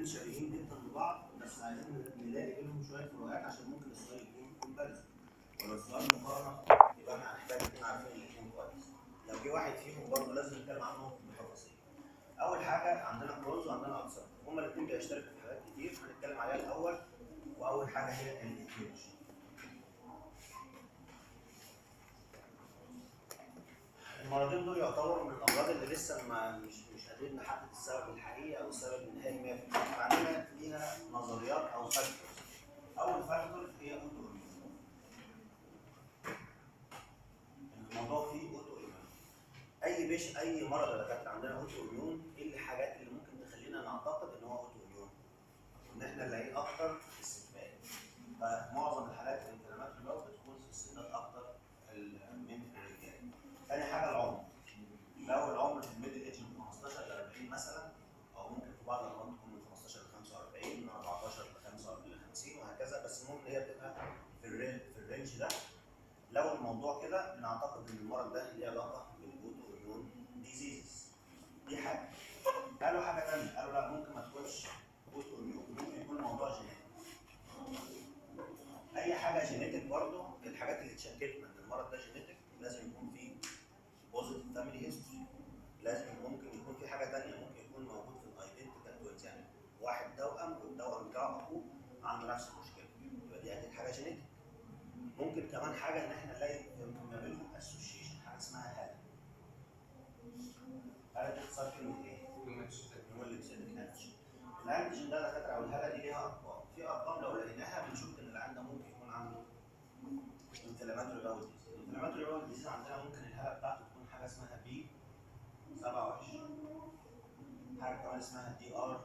الاثنين شبيهين جدا ببعض بس عايزين نلاقي بينهم شويه فروقات عشان ممكن السؤال يكون كومباريزون ولو السؤال مقارنه يبقى احنا هنحتاج نكون عارفين الاثنين كويس لو جه واحد فيهم برضه لازم نتكلم عنهم بتفاصيل اول حاجه عندنا كروز وعندنا اكسر هما الاثنين بيشتركوا في حاجات كتير هنتكلم عليها الاول واول حاجه هي الايتيولوجي المرضين دول يعتبروا من الامراض اللي لسه ما مش مش قادرين نحدد السبب الحقيقي او السبب النهائي 100% فعندنا ليها نظريات او فاكتورز اول فاكتور هي اوتو الموضوع فيه اوتو ايميون اي بيش اي مرض يا دكاتره عندنا اوتو ايميون ايه الحاجات اللي ممكن تخلينا نعتقد ان هو اوتو ايميون ان احنا نلاقيه اكتر في الستات فمعظم الحالات الانفلامات اللي بتكون في الستات اكتر ال- من الرجال تاني حاجه العمر لو العمر في الميدل ايدج من 15 ل 40 مثلا او ممكن في بعض الامراض تكون من 15 ل 45 من 14 ل 45 ل 50 وهكذا بس المهم ان هي بتبقى في الرينج في الرينج ده لو الموضوع كده بنعتقد ان المرض ده ليه علاقه بالاوتو ايميون ديزيز دي حاجه قالوا حاجه ثانيه قالوا لا ممكن ما تكونش اوتو ايميون ممكن يكون الموضوع جينيتي اي حاجه جينيتك برضه الحاجات اللي تشككنا ان المرض ده جينيتك لازم يكون فيه بوزيتيف فاميلي هيستوري لازم ممكن يكون في حاجه ثانيه ممكن يكون موجود في الايدنتيكال توينز يعني واحد توأم والتوأم بتاع اخوه عنده نفس المشكله يبقى دي اكيد حاجه جينيتك ممكن كمان حاجه ان احنا نلاقي ما بينهم اسوشيشن حاجه اسمها هاله هاله دي اختصار كلمه ايه؟ نولجيك انتيجين الانتيجين ده دكاتره او الهاله دي ليها ارقام في ارقام لو لقيناها بنشوف ان العيان ده ممكن يكون عنده انفلاماتوري باول ديزيز الانفلاماتوري باول ديزيز عندنا ممكن الهاله بتاعته تكون حاجه اسمها بي 27 حاجه كمان اسمها دي ار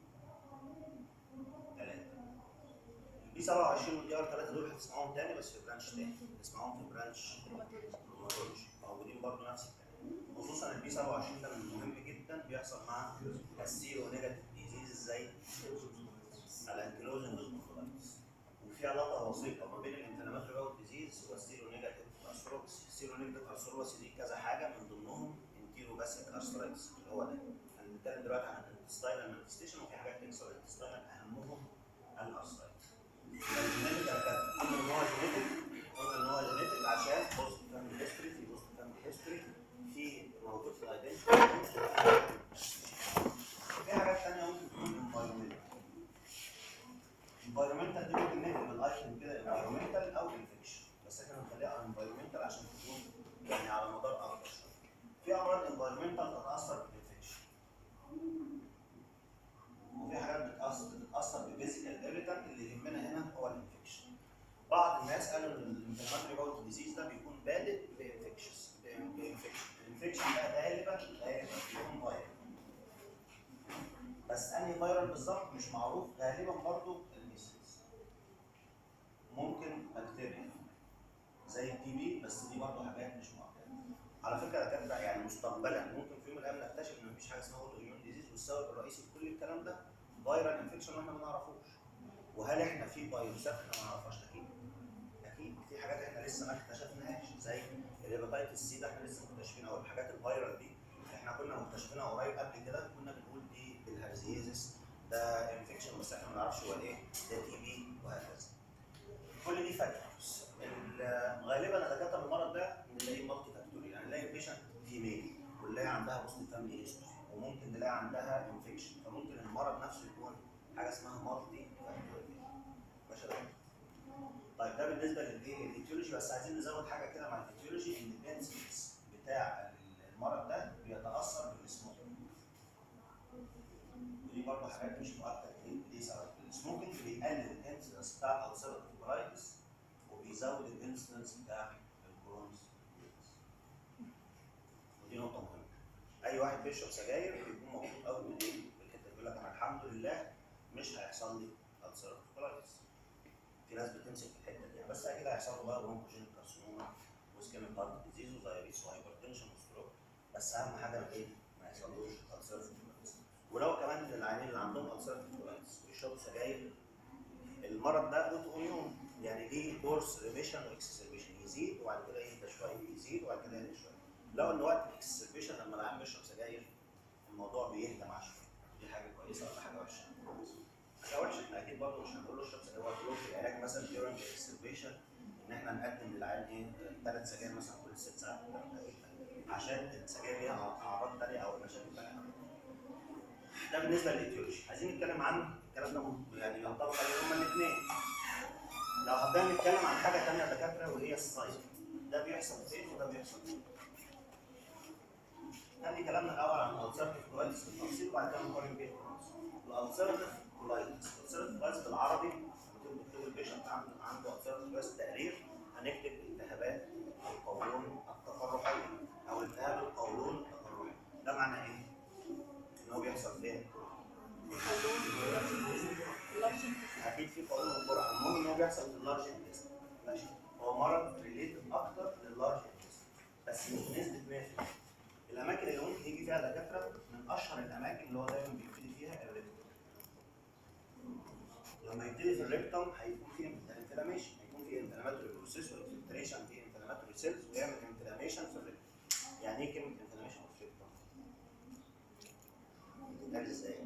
3 البي 27 والدي ار 3 دول هتسمعوهم تاني بس في برانش تاني هتسمعوهم في برانش روماتولوجي موجودين برضه نفس الكلام خصوصا البي 27 ده من مهم جدا بيحصل مع السيرو نيجاتيف ديزيز زي الانكلوزن سبوندلايتس وفي علاقه وثيقه ما بين الانفلاماتوري باول ديزيز والسيرو نيجاتيف ارثروبس السيرو نيجاتيف ارثروبس دي كذا حاجه من ضمنهم انتيرو باسيك ارثرايتس اللي هو ده هنتكلم دلوقتي عن الانتستاينال مانيفستيشن وفي حاجات تكسر الانتستاينال اهمهم الارثرايتس الجينيتك قلنا ان هو جينيتك قلنا ان هو جينيتك عشان بوست فاميلي هيستوري في بوست فاميلي هيستوري في موجود في الايدنتي في حاجات ثانيه ممكن تكون انفايرمنتال انفايرمنتال دي ممكن نكتب الايتم كده انفايرمنتال او انفكشن بس احنا هنخليها انفايرمنتال عشان تكون يعني على مدار اكبر شويه في امراض انفايرمنتال تتاثر بالانفكشن وفي حاجات بتاثر بتتاثر بفيزيكال ايريتانت اللي يهمنا هنا هو الانفكشن بعض الناس قالوا ان الانفلاماتوري باول ديزيز ده بيكون بادئ بانفكشن بانفكشن الانفكشن ده غالبا غالبا بيكون فايرال بس انهي فايرال بالظبط مش معروف غالبا برضو الميسلز ممكن بكتيريا زي التي بي بس دي برضو حاجات مش مؤكده على فكره ده كان بقى يعني مستقبلا ممكن في يوم من الايام نكتشف ان مفيش حاجه اسمها اوتو ايميون ديزيز والسبب الرئيسي في كل الكلام ده فايرال انفكشن واحنا ما نعرفوش وهل احنا في فيروسات احنا ما نعرفهاش اكيد اكيد في حاجات احنا لسه ما اكتشفناهاش زي الهيباتيتس سي ده احنا لسه مكتشفين او الحاجات الفايرال دي احنا كنا مكتشفينها قريب قبل كده كنا بنقول دي بالهرزيزس ده انفكشن بس احنا ما نعرفش هو ايه ده تي بي وهكذا كل دي فاكتورز غالبا الدكاتره المرض ده نلاقيه مالتي فاكتوري يعني نلاقي بيشنت فيميل ونلاقي عندها بوست فاميلي هيستوري وممكن نلاقي عندها انفكشن فممكن المرض نفسه يكون حاجه اسمها مالتي فاكتوري ماشي يا دكتور؟ طيب ده بالنسبه للايه الايتيولوجي بس عايزين نزود حاجه كده مع الايتيولوجي ان الانسيدنس بتاع المرض ده بيتاثر بالسموكينج ودي برضه حاجات مش مؤكد ليه ليه سبب السموكينج بيقلل الانسيدنس بتاع السيرة الكولايتس وبيزود الانسيدنس بتاع الكرونز ودي نقطه مهمه اي واحد بيشرب سجاير بيكون مبسوط قوي من ايه؟ بالحته بيقول لك انا الحمد لله مش هيحصل لي السيرة الكولايتس في ناس بتمسك في الحته دي بس اكيد هيحصل له بقى برونكوجينيك كارسينوما وسكيميك هارت ديزيز ودايابيتس وهايبرتنشن وستروك بس اهم حاجه ما ايه ما يحصلوش السيرة ولو كمان العيانين اللي عندهم السيرة ويشربوا سجاير المرض ده اوتو اميون يعني ليه كورس ريميشن واكسسربيشن يزيد وبعد كده يهدى شويه يزيد وبعد كده يهدى شويه لو ان وقت الاكسسربيشن لما العيان بيشرب سجاير الموضوع بيهدى مع شويه دي حاجه كويسه ولا حاجه وحشه برضه مش هنقول له اشرب سجاير هو هتقول له في العلاج مثلا during اكسبريشن ان احنا نقدم للعيان ايه ثلاث سجاير مثلا كل ست ساعات عشان السجاير ليها اعراض ثانيه او مشاكل ثانيه ده بالنسبه للايتيولوجي عايزين نتكلم عن الكلام ده يعني ينطبق عليه هما الاثنين لو حابين نتكلم عن حاجه ثانيه يا دكاتره وهي السايت ده بيحصل فين وده بيحصل فين خلي كلامنا الاول عن الالسرتيف كولايتس بالتفصيل وبعد كده نقارن بين الالسرتيف كولايتس الالسرتيف كولايتس بالعربي لما تكتب البيشنت عنده عنده السرتيف كولايتس تقرير هنكتب التهابات القولون التقرحيه او التهاب القولون التقرحي ده معناه ايه؟ ان هو بيحصل فين؟ اكيد في قولون وقرحه المهم ان هو بيحصل في اللارج انتست ماشي هو مرض ريليتد اكتر لللارج انتست بس مش بنسبه 100% الاماكن اللي ممكن يجي فيها دكاتره من اشهر الاماكن اللي هو دايما بيبتدي فيها الريكتوم لما يبتدي في الريكتوم هيكون في انفلاميشن هيكون في انفلاماتوري بروسيس وانفلتريشن في انفلاماتوري سيلز ويعمل انفلاميشن في الريكتوم يعني ايه كلمه انفلاميشن في الريكتوم؟ بتتقال ازاي؟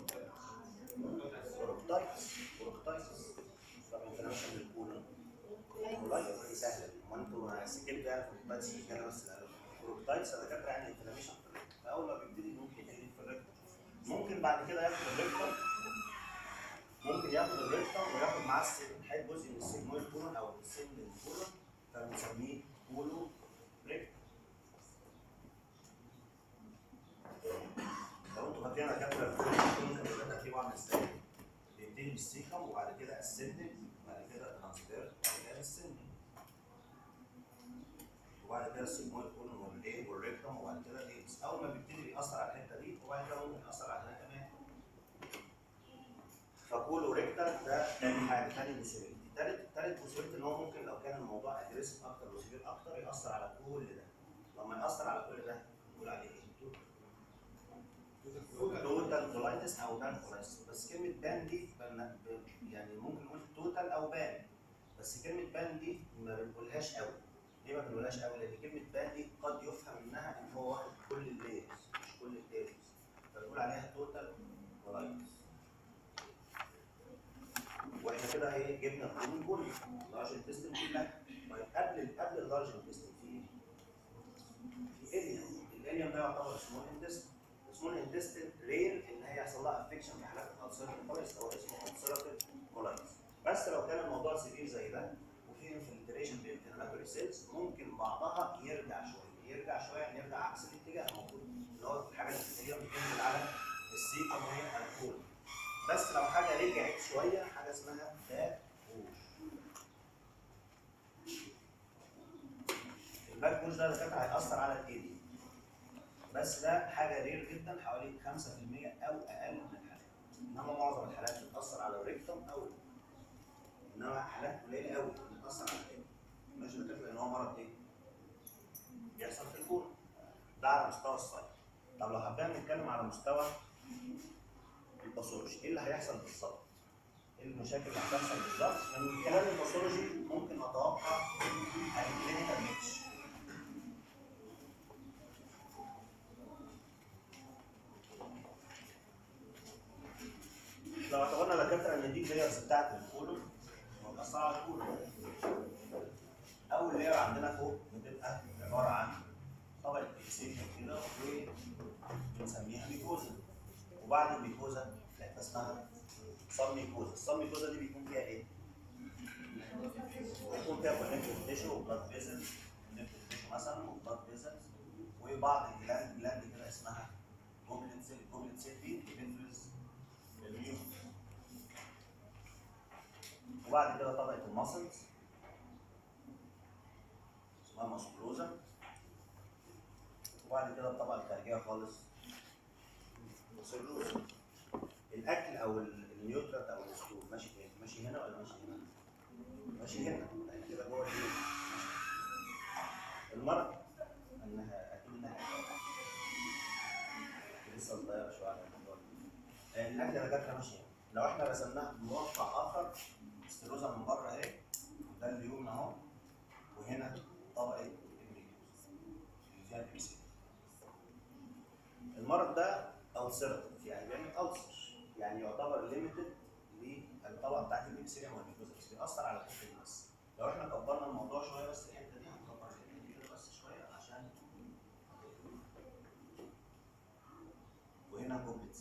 بروكتايتس بروكتايتس طب انفلاميشن للكولون والله دي سهله ما انتوا سكيل يعني بروكتايتس دي كده بس بروكتايتس انا كاتب يعني انفلاميشن في الريكتوم فاول ما بيبتدي ممكن يبتدي في الريكتوم ممكن بعد كده ياخد الريكتوم ممكن ياخد الريكتوم وياخد معاه السن حي جزء من السيجمويد كولون او السن الكولون فبنسميه كولو ريكتوم لو انتوا فاكرين انا كاتب الكولون كان بيبقى ترتيبه عامل ازاي؟ بيبتدي بالسيكم وبعد كده اسندنج وبعد كده ترانسفير وبعد كده السندنج وبعد كده السيجمويد كولون والايه والريكتوم وبعد كده الايدز اول ما بيبتدي بيأثر على الحته دي وبعد كده ممكن يأثر على الحته كمان فكولو ريكتال ده تاني حاجه تاني بوسيبيلتي تالت تالت بوسيبيلتي ان هو ممكن لو كان الموضوع اجريسيف اكتر وسيفير اكتر يأثر على كل ده لما يأثر على كل ده نقول عليه ايه؟ توتال كولايتس او بان كولايتس بس كلمه بان دي بن- ب- يعني ممكن نقول توتال او بان بس كلمه بان دي ما بنقولهاش قوي ليه ما بنقولهاش قوي؟ لان كلمه بان دي قد يفهم منها ان هو واخد كل اللايرز مش كل اللايرز فبنقول عليها توتال كولايتس واحنا كده ايه جبنا القانون كله اللارج انتستين كلها طيب قبل قبل اللارج انتستين في ايه؟ في اليوم الاليوم ده يعتبر سمول انتستين سمول انتستين رير ان هي يحصل لها افكشن في حالات الالسرتيف كولايتس او اسمه السرتيف كولايتس بس لو كان الموضوع سيفير زي ده وفي انفلتريشن بانفلاماتوري سيلز ممكن بعضها يرجع شويه يرجع شويه يعني يرجع عكس الاتجاه المفروض اللي هو الحاجه اللي في اليوم بتنزل على السيكم وهي الكول بس لو حاجه رجعت شويه حاجه اسمها باك بوش الباك بوش ده دكاتره هيأثر على الايدي بس ده حاجه رير جدا حوالي 5% او اقل من الحالات انما معظم الحالات بتأثر على الريكتوم او انما حالات قليله قوي بتأثر على الايدي مش بتفرق ان هو مرض ايه؟ بيحصل في الكون ده على مستوى السايت طب لو حبينا نتكلم على مستوى الباثولوجي ايه اللي هيحصل بالظبط؟ ايه المشاكل اللي هتحصل بالظبط؟ من خلال الباثولوجي ممكن نتوقع الكلينيكال ميكس لو اعتبرنا دكاتره ان دي اللايرز بتاعت الكولون متأثرة على الكولون اول لاير عندنا فوق بتبقى عباره عن طبقه اكسيشن كده وبنسميها ميكوزا وبعد الميكوزا في حته اسمها صم ميكوزا الصم ميكوزا دي بيكون فيها ايه؟ بيكون فيها كونكتيف تيشو وبلاد فيزلز كونكتيف تيشو مثلا وبلاد فيزلز وبعض الجلاند جلاند كده اسمها جوبلت سيل جوبلت سيل دي بتفرز الميوكس وبعد كده طبقه الماسلز اسمها ماسكلوزا وبعد كده الطبقه الخارجيه خالص سيلوزا الاكل او ال- النيوترات او الستول ماشي فين؟ ماشي هنا ولا ماشي هنا؟ ماشي هنا احنا كده جوه الجيل المرض انها اكيد انها لسه صغيره شويه على الموضوع ده. الاكل انا جت ماشي هنا لو احنا رسمناها بمربع اخر ستيروزا من بره اهي ده اليوم اهو وهنا طبقه الميكروز اللي فيها البيسي المرض ده ألسرتيف يعني بيعمل ألسر يعني يعتبر ليميتد للطبقه الابيثيليوم والميكوزا بس بيأثر على الحته دي بس لو احنا كبرنا الموضوع شويه بس الحته دي هنكبر الحته دي كده بس شويه عشان وهنا كوبلت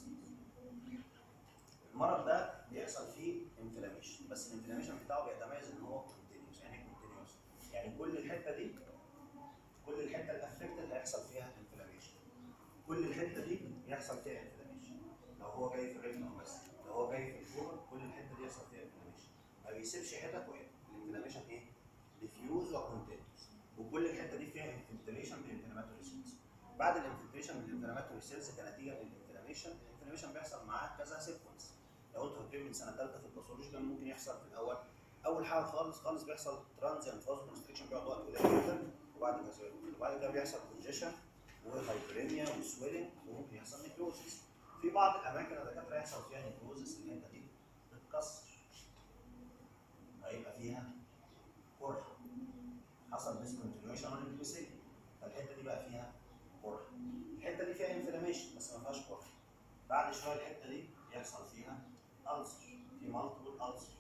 المرض ده بيحصل فيه انفلاميشن بس الانفلاميشن بتاعه بيتميز ان هو كونتينيوس يعني ايه كونتينيوس يعني كل الحته دي كل الحته الافكتد هيحصل فيها انفلاميشن كل الحته دي يحصل فيها انفلاميشن لو هو جاي في الريتم بس لو هو جاي في الفور كل الحته دي يحصل فيها انفلاميشن ما بيسيبش حتت وحتت الانفلاميشن ايه؟ ديفيوز وكونتينيوس وكل الحته دي فيها انفلتريشن بالانفلاماتوري سيلز بعد الانفلتريشن بالانفلاماتوري سيلز كنتيجه من الانفلاميشن الانفلاميشن بيحصل معاه كذا سيكونس لو انتوا فاكرين من سنه ثالثه في الباثولوجي كان ممكن يحصل في الاول اول حاجه خالص خالص بيحصل ترانزيانت فازو كونستريكشن بيقعد وقت قليل جدا وبعد كده وبعد كده بيحصل كونجيشن وهايبريميا وسويلنج وممكن يحصل نيكروزس في بعض الاماكن الدكاتره يحصل فيها نيكروزس الحته دي بتتكسر هيبقى فيها قرح حصل ديسكونتينيوشن للجلوسيد فالحته دي بقى فيها قرح الحته دي فيها انفلاميشن بس ما فيهاش قرح بعد شويه الحته دي يحصل فيها ألسر في مالتيبل ألسر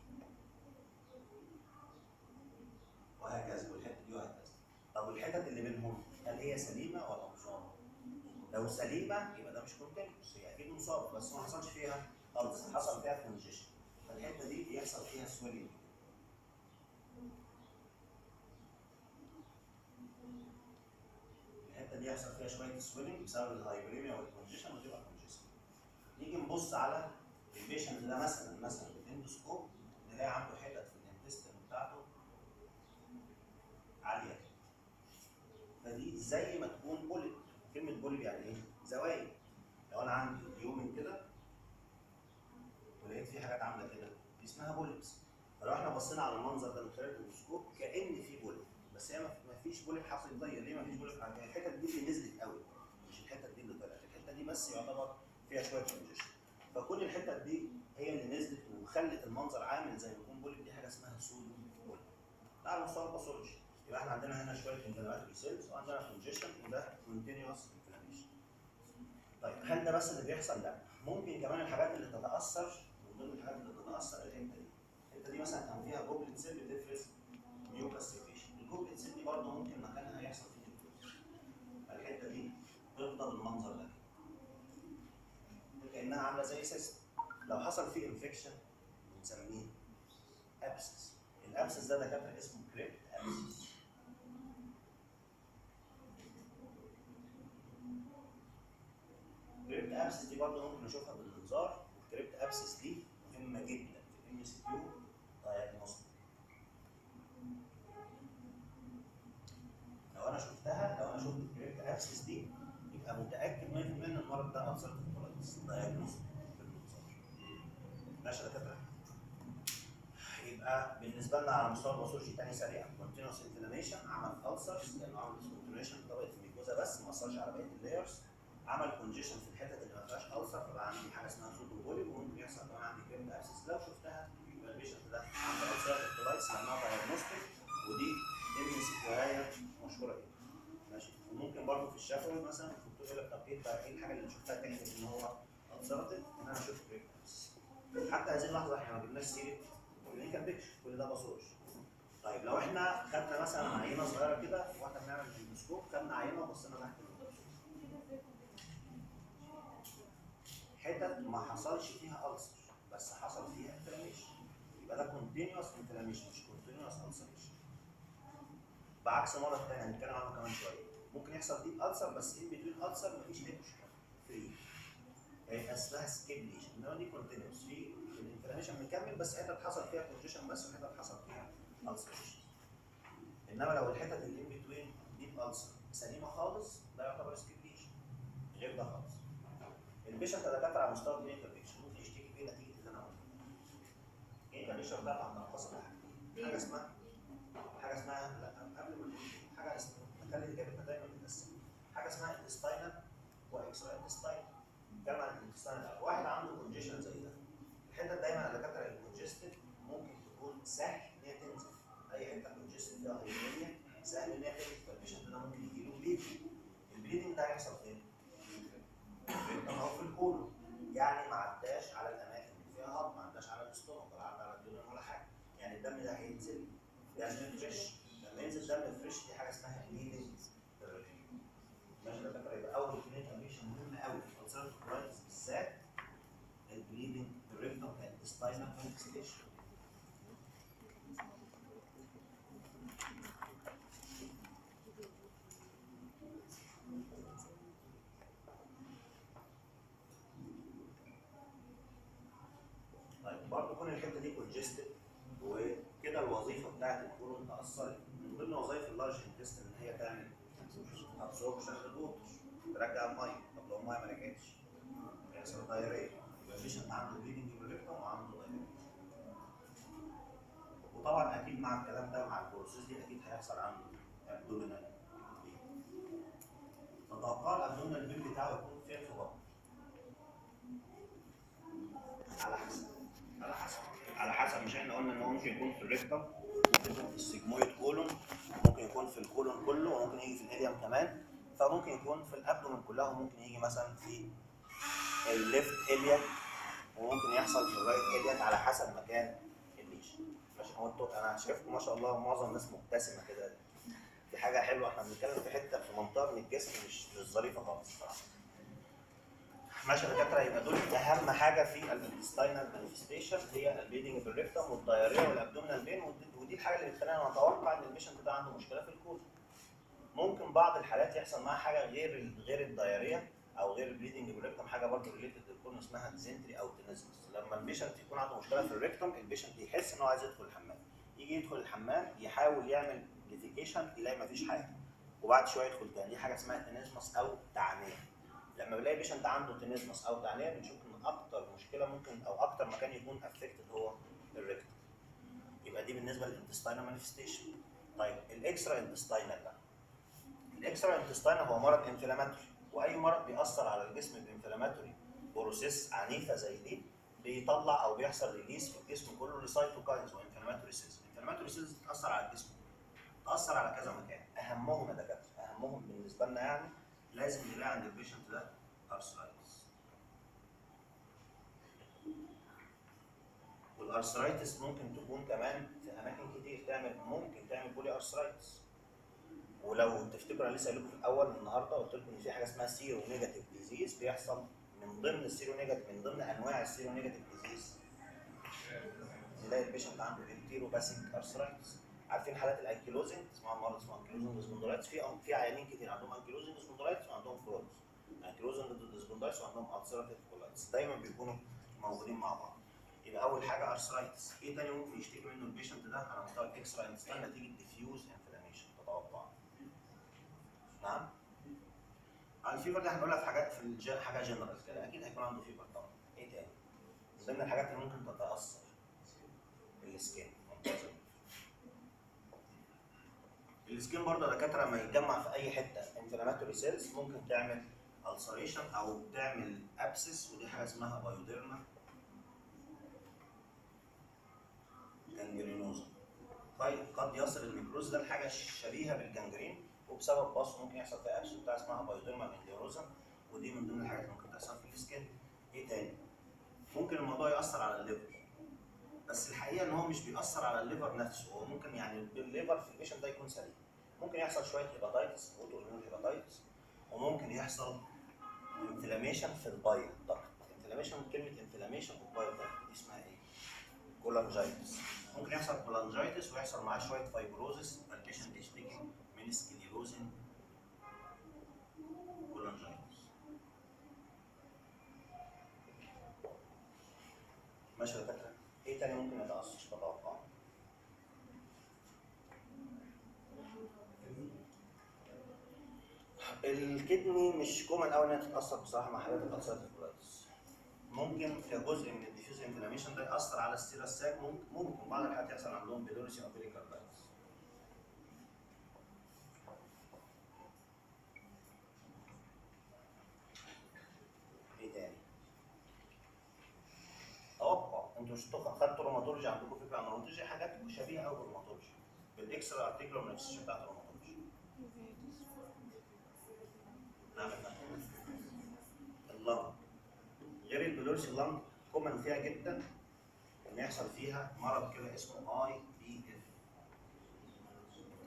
وهكذا والحته دي وهكذا طب والحتت اللي بينهم هل هي سليمه ولا مصابه؟ لو سليمه يبقى ده مش كونتينوس هي اكيد مصابه بس ما حصلش فيها ألسر حصل فيها كونجيشن فالحته دي يحصل فيها سويلنج الحته دي يحصل فيها شويه سويلنج بسبب الهايبريميا والكونجيشن وتبقى كونجيشن نيجي نبص على البيشنت ده مثلا مثلا بالاندوسكوب نلاقي عنده حتت في الانتستين بتاعته عاليه فدي زي ما تكون بوليب كلمه بوليب يعني ايه؟ زوايد لو انا عندي يومن كده ولقيت في حاجات عامله كده دي اسمها بوليبس فلو احنا بصينا على المنظر ده من خلال الاندوسكوب كان في بوليب بس هي ما فيش بوليب حصل يتغير ليه ما فيش بوليب حاجه الحتت دي اللي نزلت قوي مش الحتت دي اللي طلعت الحته دي بس يعتبر فيها شويه كونجيشن فكل الحتت دي هي اللي نزلت وخلت المنظر عامل زي ما يكون بوليب دي حاجه اسمها سودو بوليب ده على مستوى الباثولوجي يبقى احنا عندنا هنا شويه انفلاماتوري سيلز وعندنا كونجيشن وده كونتينيوس انفلاميشن طيب هل ده بس اللي بيحصل؟ لا ممكن كمان الحاجات اللي تتاثر من ضمن الحاجات اللي تتاثر الحته دي الحته دي مثلا كان فيها جوبلت سيل بتفرز ميوكاس سيكريشن الجوبلت سيل دي برضه ممكن مكانها يحصل فيه نيكروز الحته دي تفضل بالمنظر ده كانها عامله زي سيست لو حصل فيه انفكشن بنسميه ابسس الابسس ده دكاتره اسمه كريبت ابسس كريبت ابسس دي برضه ممكن نشوفها بالمنظار الكريبت ابسس دي مهمه جدا في الام اس كيو دايجنوستيك لو انا شفتها لو انا شفت الكريبت ابسس دي يبقى متاكد 100% ان المرض ده اثر في الكولايتس دايجنوستيك بالمنظار ماشي يا دكاتره يبقى بالنسبه لنا على مستوى الباثولوجي تاني سريع كونتينوس انفلاميشن عمل ألسرز لانه عمل ديسكونتينيوشن في طبقه الميكوزا بس ما اثرش على بقيه اللايرز عمل كونجيشن في الحتت اللي ما فيهاش ألسر فبقى عندي حاجه اسمها سودو بوليب وممكن يحصل كمان عندي كريم ابسس لو شفتها يبقى البيشنت ده عنده ألسر كولايتس لانها دايجنوستيك ودي ام سي كواير مشهوره جدا ماشي وممكن برضه في الشفوي مثلا الدكتور يقول لك طب ايه بقى ايه الحاجه اللي شفتها تحلف ان هو ألسرتد ان انا شفت كريم ابسس حتى هذه اللحظه احنا ما جبناش سيره كلينيكال بيكشر كل ده باثولوجي طيب لو احنا خدنا مثلا عينه صغيره كده واحنا بنعمل الميكروسكوب خدنا عينه وبصينا تحت الميكروسكوب حتت ما حصلش فيها ألسر بس حصل فيها انفلاميشن يبقى ده كونتينوس انفلاميشن مش كونتينوس ألسريشن بعكس مرض تاني هنتكلم عنه كمان شويه ممكن يحصل ديب ألسر بس ان بتوين ألسر مفيش اي مشكله فري هيبقى اسمها سكيب ليشن انما دي كونتينوس في الانفلاميشن مكمل بس حتت حصل فيها كونجيشن بس وحتت حصل فيها ألسريشن انما لو الحتت اللي ان بتوين ديب ألسر سليمه خالص ده يعتبر سكيب ليشن غير ده خالص البيشنت دكاتره على مستوى الكلينيكال بيكشر ممكن يشتكي فيه نتيجه اللي انا قلته الكلينيكال بيكشر ده هنقسم حاجه اسمها حاجه اسمها لا قبل ما حاجه اسمها نخلي الاجابه دايما متقسمه حاجه اسمها انتستاينال واكسترا انتستاينال نتكلم عن الانتستاينال واحد عنده كونجيشن زي ده الحته دايما الدكاتره الكونجستد ممكن تكون سهل ان هي تنزل اي حته كونجستد فيها هيدرونيا سهل ان هي تنزل فالبيشنت ده ممكن يجي له بليدنج البليدنج ده هيحصل فين؟ الريكتم هو في الكولون يعني ما عداش على الاماكن اللي فيها هضم ما عداش على الاستومك ولا عدى على الدولار ولا حاجه دم فريش لما ينزل دم فريش دي حاجه اسمها بليدنج ماشي يا دكاتره يبقى اول كلينيكال كونديشن مهمه قوي في الالسرات كولايتس بالذات البليدنج الريكتم انتستاينال مانيفستيشن طيب برضه كون الحته دي كونجستد وكده الوظيفه بتاعت الكولون تاثرت من ضمن وظائف اللارج انتستين ان هي تعمل ابسوربشن للوتر ترجع الميه طب لو الميه ما رجعتش يحصل دايريه يبقى البيشنت عنده بليدنج بالريكتم وعنده دايريه وطبعا اكيد مع الكلام ده مع البروسيس دي اكيد هيحصل عنده ابدومينال تتوقع الابدومينال بيل بتاعه يكون فين في بطنه على حسب على حسب على حسب مش احنا قلنا ان هو ممكن يكون في الريكتم ممكن يكون في السيجمويد كولون ممكن يكون في الكولون كله وممكن يجي في الهيليوم كمان فممكن يكون في الابدومن كلها وممكن يجي مثلا في الليفت الياك وممكن يحصل في الرايت الياك على حسب مكان الليشن ماشي هو انتوا انا شايفكم ما شاء الله معظم الناس مبتسمه كده دي حاجه حلوه احنا بنتكلم في حته في منطقه من الجسم مش مش ظريفه خالص الصراحه ماشي يا دكاتره يبقى دول اهم حاجه في الانتستينال مانيفستيشن هي البيدنج بالريكتم والدايريا والابدومينال بين ودي, ودي الحاجه اللي بتخلينا نتوقع ان البيشنت ده عنده مشكله في الكول ممكن بعض الحالات يحصل معاها حاجه غير ال- غير الدايريا او غير البليدنج بالريكتم حاجه برضه ريليتد للكون اسمها ديزنتري او تينيزمس لما البيشنت يكون عنده مشكله في الريكتم البيشنت يحس ان هو عايز يدخل الحمام يجي يدخل الحمام يحاول يعمل ديفيكيشن يلاقي مفيش حاجه وبعد شويه يدخل تاني دي حاجه اسمها تينيزمس او تعنيه لما بنلاقي بيشنت عنده تينيزمس او تعنيه بنشوف ان اكتر مشكله ممكن او اكتر مكان يكون افكتد هو الريكتم يبقى دي بالنسبه للانتستينال مانيفستيشن طيب الاكسترا انتستينال بقى الاكسترا انتستينال هو مرض انفلاماتوري واي مرض بيأثر على الجسم بانفلاماتوري بروسيس عنيفه زي دي بيطلع او بيحصل ريليس في الجسم كله لسايتوكاينز وانفلاماتوري سيلز الانفلاماتوري سيلز بتأثر على الجسم تأثر على كذا مكان اهمهم يا دكاتره اهمهم بالنسبه لنا يعني لازم نلاقي عند البيشنت ده ارثرايتس والارثرايتس ممكن تكون كمان في اماكن كتير تعمل ممكن تعمل بولي ارثرايتس ولو تفتكروا انا لسه قايل لكم في الاول النهارده قلت لكم ان في حاجه اسمها سيرو نيجاتيف ديزيز بيحصل من ضمن السيرو نيجاتيف من ضمن انواع السيرو نيجاتيف ديزيز نلاقي البيشنت عنده انتيرو باسيك ارثرايتس عارفين حالات الانكيلوزنج اسمها مرض اسمه انكيلوزنج سبوندرايتس في في عيانين كتير عندهم انكيلوزنج سبوندرايتس وعندهم كرونز انكيلوزنج سبوندرايتس وعندهم السيراتيف كولايتس دايما بيكونوا موجودين مع بعض يبقى اول حاجه ارثرايتس ايه تاني ممكن يشتكي منه البيشنت ده على مستوى الاكسترا انتستين نتيجه ديفيوز انفلاميشن تتوقع نعم على الفيبر ده هنقولها في حاجات في الج... حاجه جنرال كده اكيد هيكون عنده فيبر طبعا ايه تاني من ضمن الحاجات اللي ممكن تتاثر السكين ممتازه السكين برضه يا دكاتره لما يتجمع في اي حته انفلاماتوري سيلز ممكن تعمل السريشن او تعمل ابسس ودي حاجه اسمها بايوديرما جانجرينوزا طيب قد يصل الميكروز ده لحاجه شبيهه بالجانجرين وبسبب باص ممكن يحصل فيها ابس بتاع اسمها بايوديرما جانجرينوزا ودي من ضمن الحاجات اللي ممكن تحصل في السكين ايه تاني؟ ممكن الموضوع ياثر على الليفر بس الحقيقه ان هو مش بيأثر على الليفر نفسه هو ممكن يعني الليفر في البيشنت ده يكون سليم ممكن يحصل شويه هيباتايتس اوتو اميون هيباتايتس وممكن يحصل انفلاميشن في البايل ضغط انفلاميشن كلمه انفلاميشن في البايل ضغط دي اسمها ايه؟ كولانجايتس ممكن يحصل كولانجايتس ويحصل معاه شويه فايبروزس البيشنت يشتكي من سكليروزن كولانجايتس ماشي يا دكاتره ايه تاني ممكن يتأثر تتوقع؟ الكدني مش كومن قوي انها تتاثر بصراحه مع حالات الالسراتيف كولايتس ممكن كجزء من الديفيوز انفلاميشن ده ياثر على السيرس ساك ممكن ممكن بعض الحالات يحصل عندهم بيلوريسي او بيريكاردايتس ايه تاني؟ توقع انتوا مش انتوا خدتوا روماتولوجي عندكم فكره عن الروماتولوجي حاجات شبيهه قوي بالروماتولوجي بالاكسترا ارتيكولار مانيفستيشن بتاعت الروماتولوجي نعم يا فندم. اللنج غير البلورسي اللنج كومن فيها جدا ان يحصل فيها مرض كده اسمه اي بي اف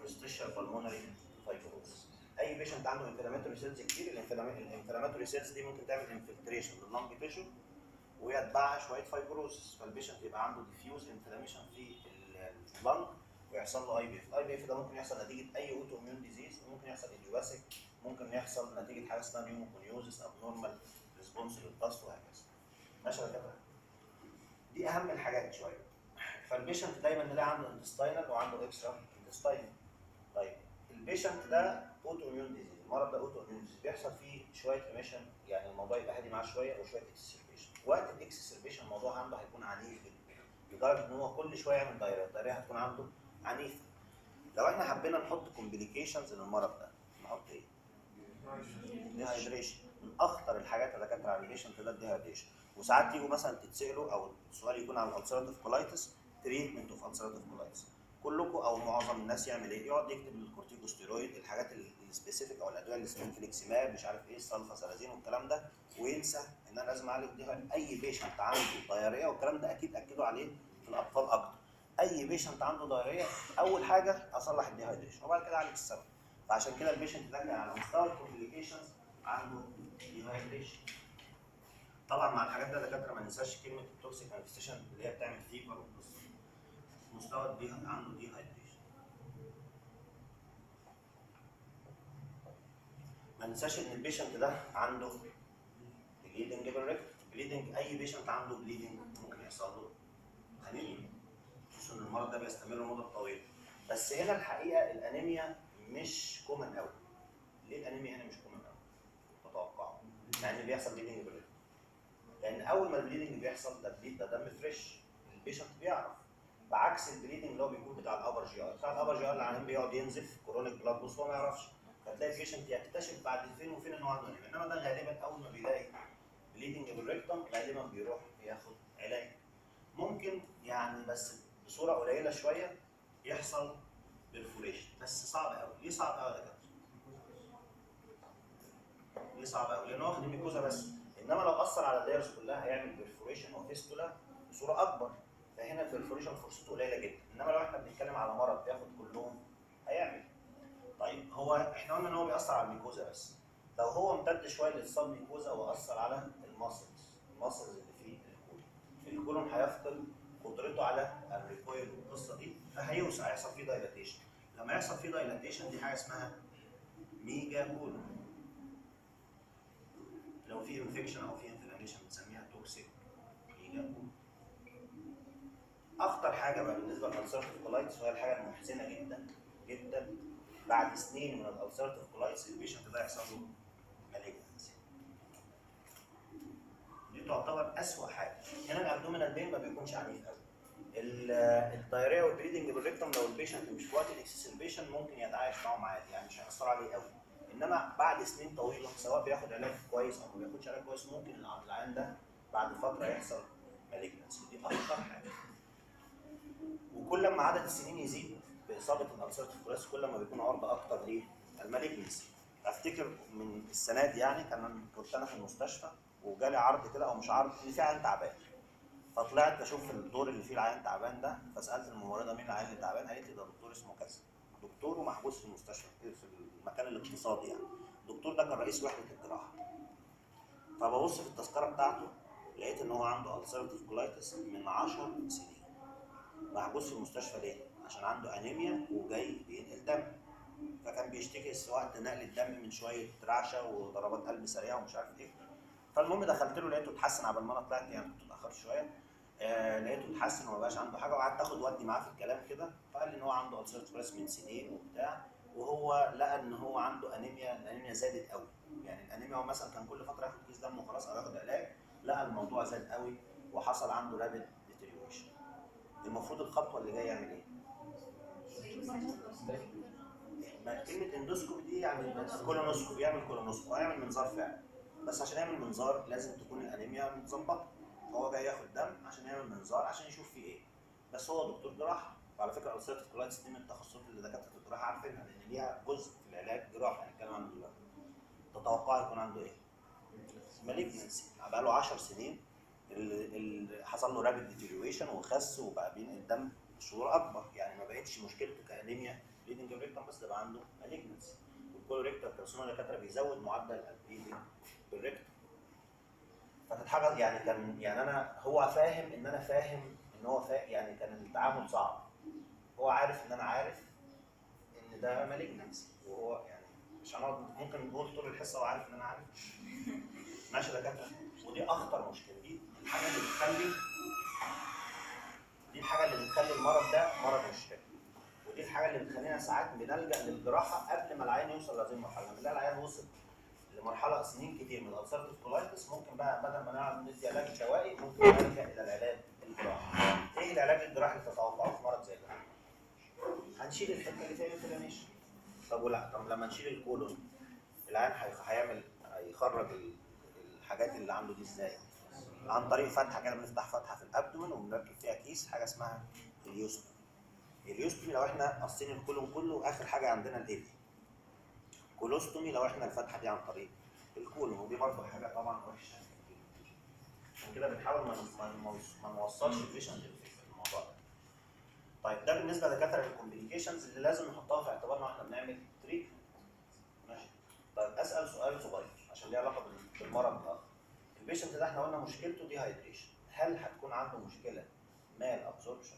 انترستيشال بالمونري فايبروز اي بيشنت عنده انفلاماتوري سيلز كتير الانفلاماتوري سيلز دي ممكن تعمل انفلتريشن لللنج تيشو ويتبعها شويه فايبروز فالبيشنت يبقى عنده ديفيوز انفلاميشن في اللنج ويحصل له اي بي اف الاي بي اف ده ممكن يحصل نتيجه اي اوتو اميون ديزيز ممكن يحصل ايديوباثيك ممكن يحصل نتيجه حاجه اسمها نيوموكونيوزس او نورمال ريسبونس للضغط وهكذا ماشي ولا كده دي اهم الحاجات شويه فالبيشنت دايما نلاقي عنده انتستاينال وعنده اكسترا انتستاينال طيب البيشنت ده اوتو اميون ديزيز المرض ده اوتو اميون ديزيز بيحصل فيه شويه ريميشن يعني الموضوع يبقى هادي معاه شويه وشويه اكسسربيشن وقت الاكسسربيشن الموضوع عنده هيكون عنيف جدا لدرجه ان هو كل شويه يعمل دايريه الدايريه هتكون عنده عنيفه لو احنا حبينا نحط كومبليكيشنز للمرض ده نحط ايه؟ ديهايدريشن من اخطر الحاجات اللي كانت على البيشنت ده الديهايدريشن وساعات تيجوا مثلا تتسالوا او السؤال يكون عن الالسراتيف كولايتس تريتمنت اوف السراتيف كولايتس كلكم او معظم الناس يعمل ايه؟ يقعد يكتب الكورتيكوستيرويد الحاجات السبيسيفيك او الادويه اللي اسمها فليكسيماب مش عارف ايه السلفا سلازين والكلام ده وينسى ان انا لازم اعالج دي اي بيشنت عنده دايريه والكلام ده اكيد اكدوا عليه في الاطفال اكتر اي بيشنت عنده دايريه اول حاجه اصلح الديهايدريشن وبعد كده اعالج السبب فعشان كده البيشنت ده كان على مستوى الكومبليكيشنز عنده ديهايدريشن طبعا مع الحاجات ده دكاتره ما ننساش كلمه التوكسيك مانيفستيشن اللي هي بتعمل فيبر والقصه مستوى الدي عنده ديهايدريشن ما ننساش ان البيشنت ده عنده بليدنج بالريكت بليدنج اي بيشنت عنده بليدنج ممكن يحصل له انيميا خصوصا ان المرض ده بيستمر لمده طويله بس هنا الحقيقه الانيميا مش كومن قوي ليه الانيميا هنا مش كومن قوي تتوقعوا مع ان بيحصل بليدنج بالريكت لان اول ما البليدنج بيحصل ده بليد ده دم فريش البيشنت بيعرف بعكس البليدنج اللي هو بيكون بتاع الابر جي ار بتاع الابر جي ار اللي العيان بيقعد ينزف كورونيك بلاد بوس هو ما يعرفش فتلاقي البيشنت يكتشف بعد فين وفين ان هو عنده انيميا انما ده غالبا اول ما بيلاقي بليدنج بالريكتم غالبا بيروح ياخد علاج ممكن يعني بس بصوره قليله شويه يحصل بيرفوريشن بس صعب قوي ليه صعب قوي يا دكاتره؟ ليه صعب قوي؟ لان هو واخد الميكوزا بس انما لو اثر على اللايرز كلها هيعمل بيرفوريشن وفيستولا بصوره اكبر فهنا البرفوريشن فرصته قليله جدا انما لو احنا بنتكلم على مرض بياخد كلهم هيعمل طيب هو احنا قلنا ان هو بيأثر على الميكوزا بس لو هو امتد شويه للصاب ميكوزا واثر على الماسلز الماسلز اللي في الكولون الكولون هيفقد قدرته على الريكويل والقصه دي فهيوسع هيحصل فيه دايلاتيشن لما يحصل فيه دايلاتيشن دي حاجه اسمها ميجا كولون لو في انفكشن او في انفلاميشن بنسميها توكسيك ميجا كولون اخطر حاجه بقى بالنسبه للالسرتيف كولايتس وهي الحاجه المحزنه جدا جدا بعد سنين من الالسرتيف كولايتس البيشنت ده يحصل له مالجنسي دي تعتبر اسوء حاجه هنا الابدومينال بين ما بيكونش عنيف قوي الدايريا والبليدنج بالريكتم لو البيشنت مش في وقت الاكسسربيشن ممكن يتعايش معاهم عادي يعني مش هيأثر عليه قوي انما بعد سنين طويله سواء بياخد علاج كويس او ما بياخدش علاج كويس ممكن العيان ده بعد فتره يحصل مالجنسي دي اخطر حاجه وكل ما عدد السنين يزيد باصابه الالسرتيف كولايتس كل ما بيكون عرضه اكتر للمالجنسي افتكر من السنه دي يعني كان كنت انا في المستشفى وجالي عرض كده او مش عرض ان في عيان تعبان فطلعت اشوف الدور اللي فيه العيان تعبان ده فسالت الممرضه مين العيان اللي تعبان قالت لي ده دكتور اسمه كذا دكتور ومحبوس في المستشفى في المكان الاقتصادي يعني الدكتور ده كان رئيس وحده الجراحه فببص في التذكره بتاعته لقيت ان هو عنده السرتيف كولايتس من 10 سنين محبوس في المستشفى ليه؟ عشان عنده انيميا وجاي بينقل دم فكان بيشتكي وقت نقل الدم من شويه رعشه وضربات قلب سريعه ومش عارف ايه فالمهم دخلت له لقيته اتحسن قبل ما انا طلعت يعني كنت اتاخرت شويه آه لقيته اتحسن وما بقاش عنده حاجه وقعدت اخد ودي معاه في الكلام كده فقال لي ان هو عنده السرت بريس من سنين وبتاع وهو لقى ان هو عنده انيميا الانيميا زادت قوي يعني الانيميا هو مثلا كان كل فتره ياخد كيس دم وخلاص او ياخد علاج لقى الموضوع زاد قوي وحصل عنده رابد ديتريوريشن المفروض الخطوه اللي جايه يعمل ايه؟ ما كلمه اندوسكوبي دي يعني كولونوسكوبي يعمل كولونوسكوبي هيعمل منظار فعلا بس عشان يعمل منظار لازم تكون الانيميا متظبطه هو جاي ياخد دم عشان يعمل منظار عشان يشوف فيه ايه بس هو دكتور جراحه وعلى فكره السيرتيف كولايتس دي من التخصصات اللي دكاتره الجراحه عارفينها لان ليها جزء في العلاج جراحه هنتكلم عنه دلوقتي تتوقع يكون عنده ايه؟ مالجنسي بقى له 10 سنين اللي حصل له رابid ديتيريويشن وخس وبقى بينقل دم صوره اكبر يعني ما بقتش مشكلته كانيميا ليدنج ريكتم بس ده بقى عنده مالجنسي والكولوريكتال كارسينوما دكاتره بيزود معدل البليدنج بالريكتم فكانت حاجه يعني كان يعني انا هو فاهم ان انا فاهم ان هو فاهم يعني كان التعامل صعب هو عارف ان انا عارف ان ده مالجنسي وهو يعني مش هنقعد ممكن نقول طول الحصه هو عارف ان انا عارف ماشي يا دكاتره ودي اخطر مشكله دي الحاجه اللي بتخلي دي الحاجه اللي بتخلي المرض ده مرض مشترك ودي الحاجه اللي بتخلينا ساعات بنلجا للجراحه قبل ما العيان يوصل لهذه المرحله لما نلاقي العيان وصل لمرحله سنين كتير من الالسرتيف كولايتس ممكن بقى بدل ما نقعد ندي علاج دوائي ممكن نلجا الى العلاج الجراحي ايه العلاج الجراحي اللي تتوقعه في مرض زي ده؟ هنشيل الحته اللي فيها انفلاميشن طب ولا طب لما نشيل الكولون العيان هي- هيعمل هيخرج ال- الحاجات اللي عنده دي ازاي؟ عن طريق فتحه كده بنفتح فتحه في الابدومن وبنركب فيها كيس حاجه اسمها اليوستومي اليوستومي لو احنا قاصين الكولون كله اخر حاجه عندنا الالي كولوستومي لو احنا الفتحه دي عن طريق الكولون ودي برضه حاجه طبعا وحشه عشان كده بنحاول ما ما- ما نوصلش الفيشن في الموضوع ده طيب ده بالنسبه لدكاتره الكومبليكيشنز اللي لازم نحطها في اعتبارنا واحنا بنعمل تريت ماشي طيب اسال سؤال صغير عشان ليه علاقه بال- بالمرض الاخر البيشنت ده احنا قلنا مشكلته دي هايدريشن هل هتكون عنده مشكله مال ابزوربشن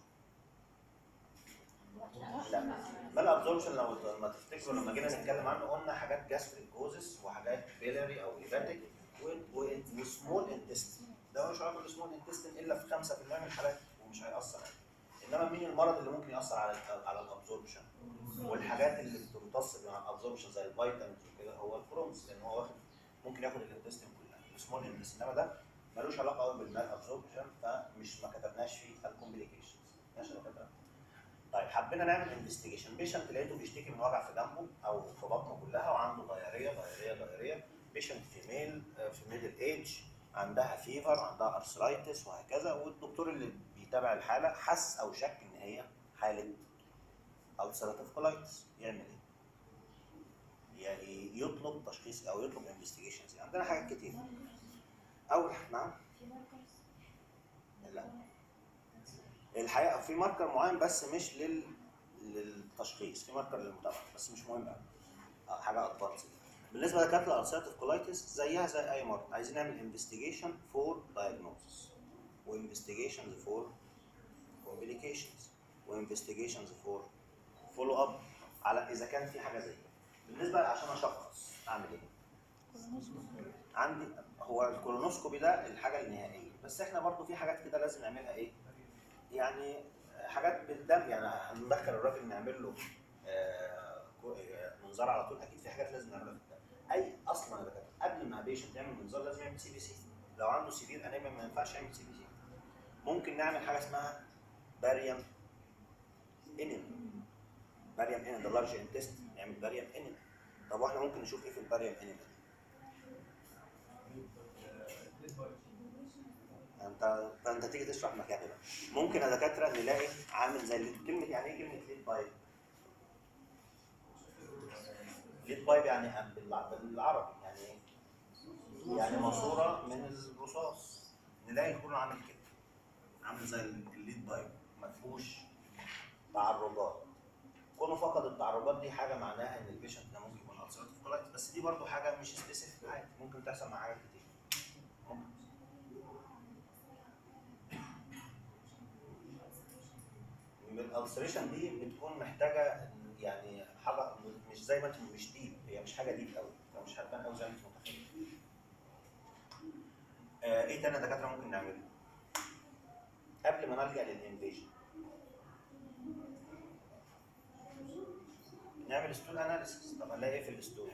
لا مال ابزوربشن لو ما تفتكروا لما جينا نتكلم عنه قلنا حاجات جاستريك كوزس وحاجات بيلاري او هيباتيك وسمول انتستين ده مش علاقه بالسمول انتستين الا في 5% من الحالات ومش هيأثر عليه انما مين المرض اللي ممكن يأثر على ال على الابزوربشن والحاجات اللي بتمتص مع الابزوربشن زي الفيتامينز وكده هو الكرونز لان هو واخد ممكن ياخد الانتستين كلها السمول انتستين انما ده ملوش علاقه قوي بالمال ابزوربشن فمش ما كتبناش فيه الكومبليكيشنز ماشي يا دكاتره طيب حبينا نعمل انفستيجيشن بيشنت لقيته بيشتكي من وجع في جنبه او في بطنه كلها وعنده ضياريه ضياريه ضياريه بيشنت فيميل في ميدل ايج عندها فيفر عندها ارثرايتس وهكذا والدكتور اللي بيتابع الحاله حس او شك ان هي حاله ulcerative colitis يعمل ايه؟ يعني يطلب تشخيص او يطلب انفستيجيشنز عندنا حاجات كتير اول نعم في ماركرز لا الحقيقه في ماركر معين بس مش لل للتشخيص في ماركر للمتابعه بس مش مهم قوي آه، حاجه ادفانس بالنسبه لدكاتره الالسراتيف كولايتس زيها زي اي مرض عايزين نعمل انفستيجيشن فور دايجنوستس وانفستيجيشنز فور كومبليكيشنز وانفستيجيشنز فور فولو اب على اذا كان في حاجه زي كده بالنسبه عشان اشخص اعمل ايه عندي هو الكولونوسكوبي ده الحاجه النهائيه بس احنا برضو في حاجات كده لازم نعملها ايه يعني حاجات بالدم يعني هندخل الراجل نعمل له آه، كو- آه، منظار على طول اكيد في حاجات لازم نعملها في الدم اي اصلا يا دكاتره قبل ما بيشنت يعمل منظار لازم يعمل سي بي سي لو عنده سيفير انيميا ما ينفعش يعمل سي بي سي ممكن نعمل حاجه اسمها باريم انيم باريم انيم ده لارج انتست نعمل باريم انيم طب واحنا ممكن نشوف ايه في الباريم انيم انت انت تيجي تشرح مكاني بقى ممكن يا دكاتره نلاقي عامل زي الليد كلمه يعني ايه كلمه ليد بايب ليد بايب يعني بالع- بالعربي يعني ايه يعني ماسوره من الرصاص نلاقي الكون عامل كده عامل زي الليد بايب ما فيهوش تعرجات كونه فقد التعرجات دي حاجه معناها ان البيشنت ده ممكن يكون ulcerative colitis بس دي برضو حاجه مش سبيسيفيك عادي ممكن تحصل مع حاجات كتير ممكن. الالسريشن دي بتكون محتاجه يعني حاجه مش زي ما انت مش ديب هي مش حاجه ديب قوي مش هتبان قوي زي ما انت متخيل آه ايه تاني يا دكاتره ممكن نعمله قبل ما نلجا للانفيجن نعمل ستول اناليسيس طب هنلاقي ايه في الستول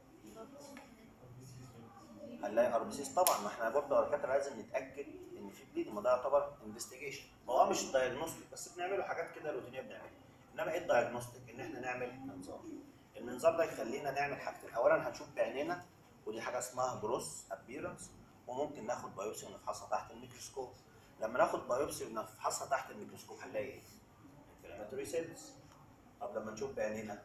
هنلاقي اربسيس طبعا ما احنا برضه يا دكاتره لازم نتاكد ان في بليد ما ده يعتبر انفستيجيشن هو مش دايجنوستيك بس بنعمله حاجات كده روتينيه بنعملها انما ايه الدايجنوستيك ان احنا نعمل منظار المنظار ده يخلينا نعمل حاجتين اولا هنشوف بعينينا ودي حاجه اسمها جروس ابيرنس وممكن ناخد بايوبسي ونفحصها تحت الميكروسكوب لما ناخد بايوبسي ونفحصها تحت الميكروسكوب هنلاقي ايه؟ انفلاماتوري سيلز طب لما نشوف بعينينا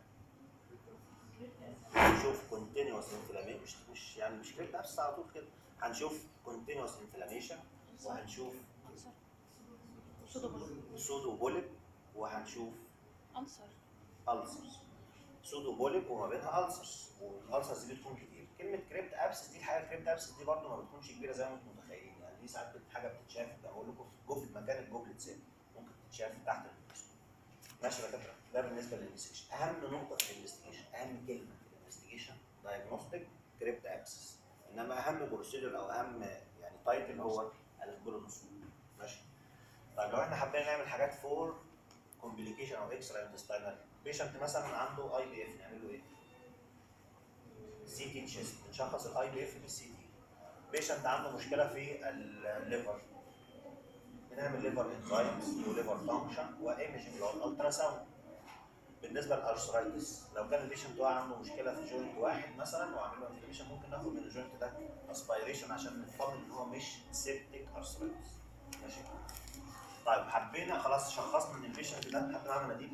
هنشوف كونتينوس انفلاميشن مش مش يعني مش كده نفس على طول كده هنشوف كونتينوس انفلاميشن وهنشوف سودو بوليب وهنشوف انصر ألسرز سودو بوليب وما بينها ألسرز والألسرز دي بتكون كتير كلمة كريبت أبسس دي الحقيقة الكريبت أبسس دي برضه ما بتكونش كبيرة زي ما انتم متخيلين يعني دي ساعات بت- حاجة بتتشاف بقول لكم في جبل مكان الجبل اتساب ممكن تتشاف تحت الميكروسكوب ماشي يا دكاترة ده بالنسبة للانفستيجيشن أهم نقطة في الانفستيجيشن أهم كلمة في الانفستيجيشن دايجنوستيك كريبت أبسس إنما أهم بروسيدور أو أهم يعني تايتل هو الكولونوسكوب ماشي طيب لو احنا حابين نعمل حاجات فور كومبليكيشن او اكسترا انتستينال بيشنت مثلا عنده اي بي اف نعمل له ايه؟ سي تي تشيست نشخص الاي بي اف بالسي تي بيشنت عنده مشكله في الليفر بنعمل ليفر انزايمز وليفر فانكشن وايمجنج اللي هو الالترا ساوند بالنسبه للارثرايتس لو كان البيشنت واقع عنده مشكله في جوينت واحد مثلا وعامل له انفلاميشن ممكن ناخد من الجوينت ده اسبيريشن عشان نطمن ان هو مش سيبتيك ارثرايتس ماشي طيب حبينا خلاص شخصنا ان البيشنت ده حد معاه مناديل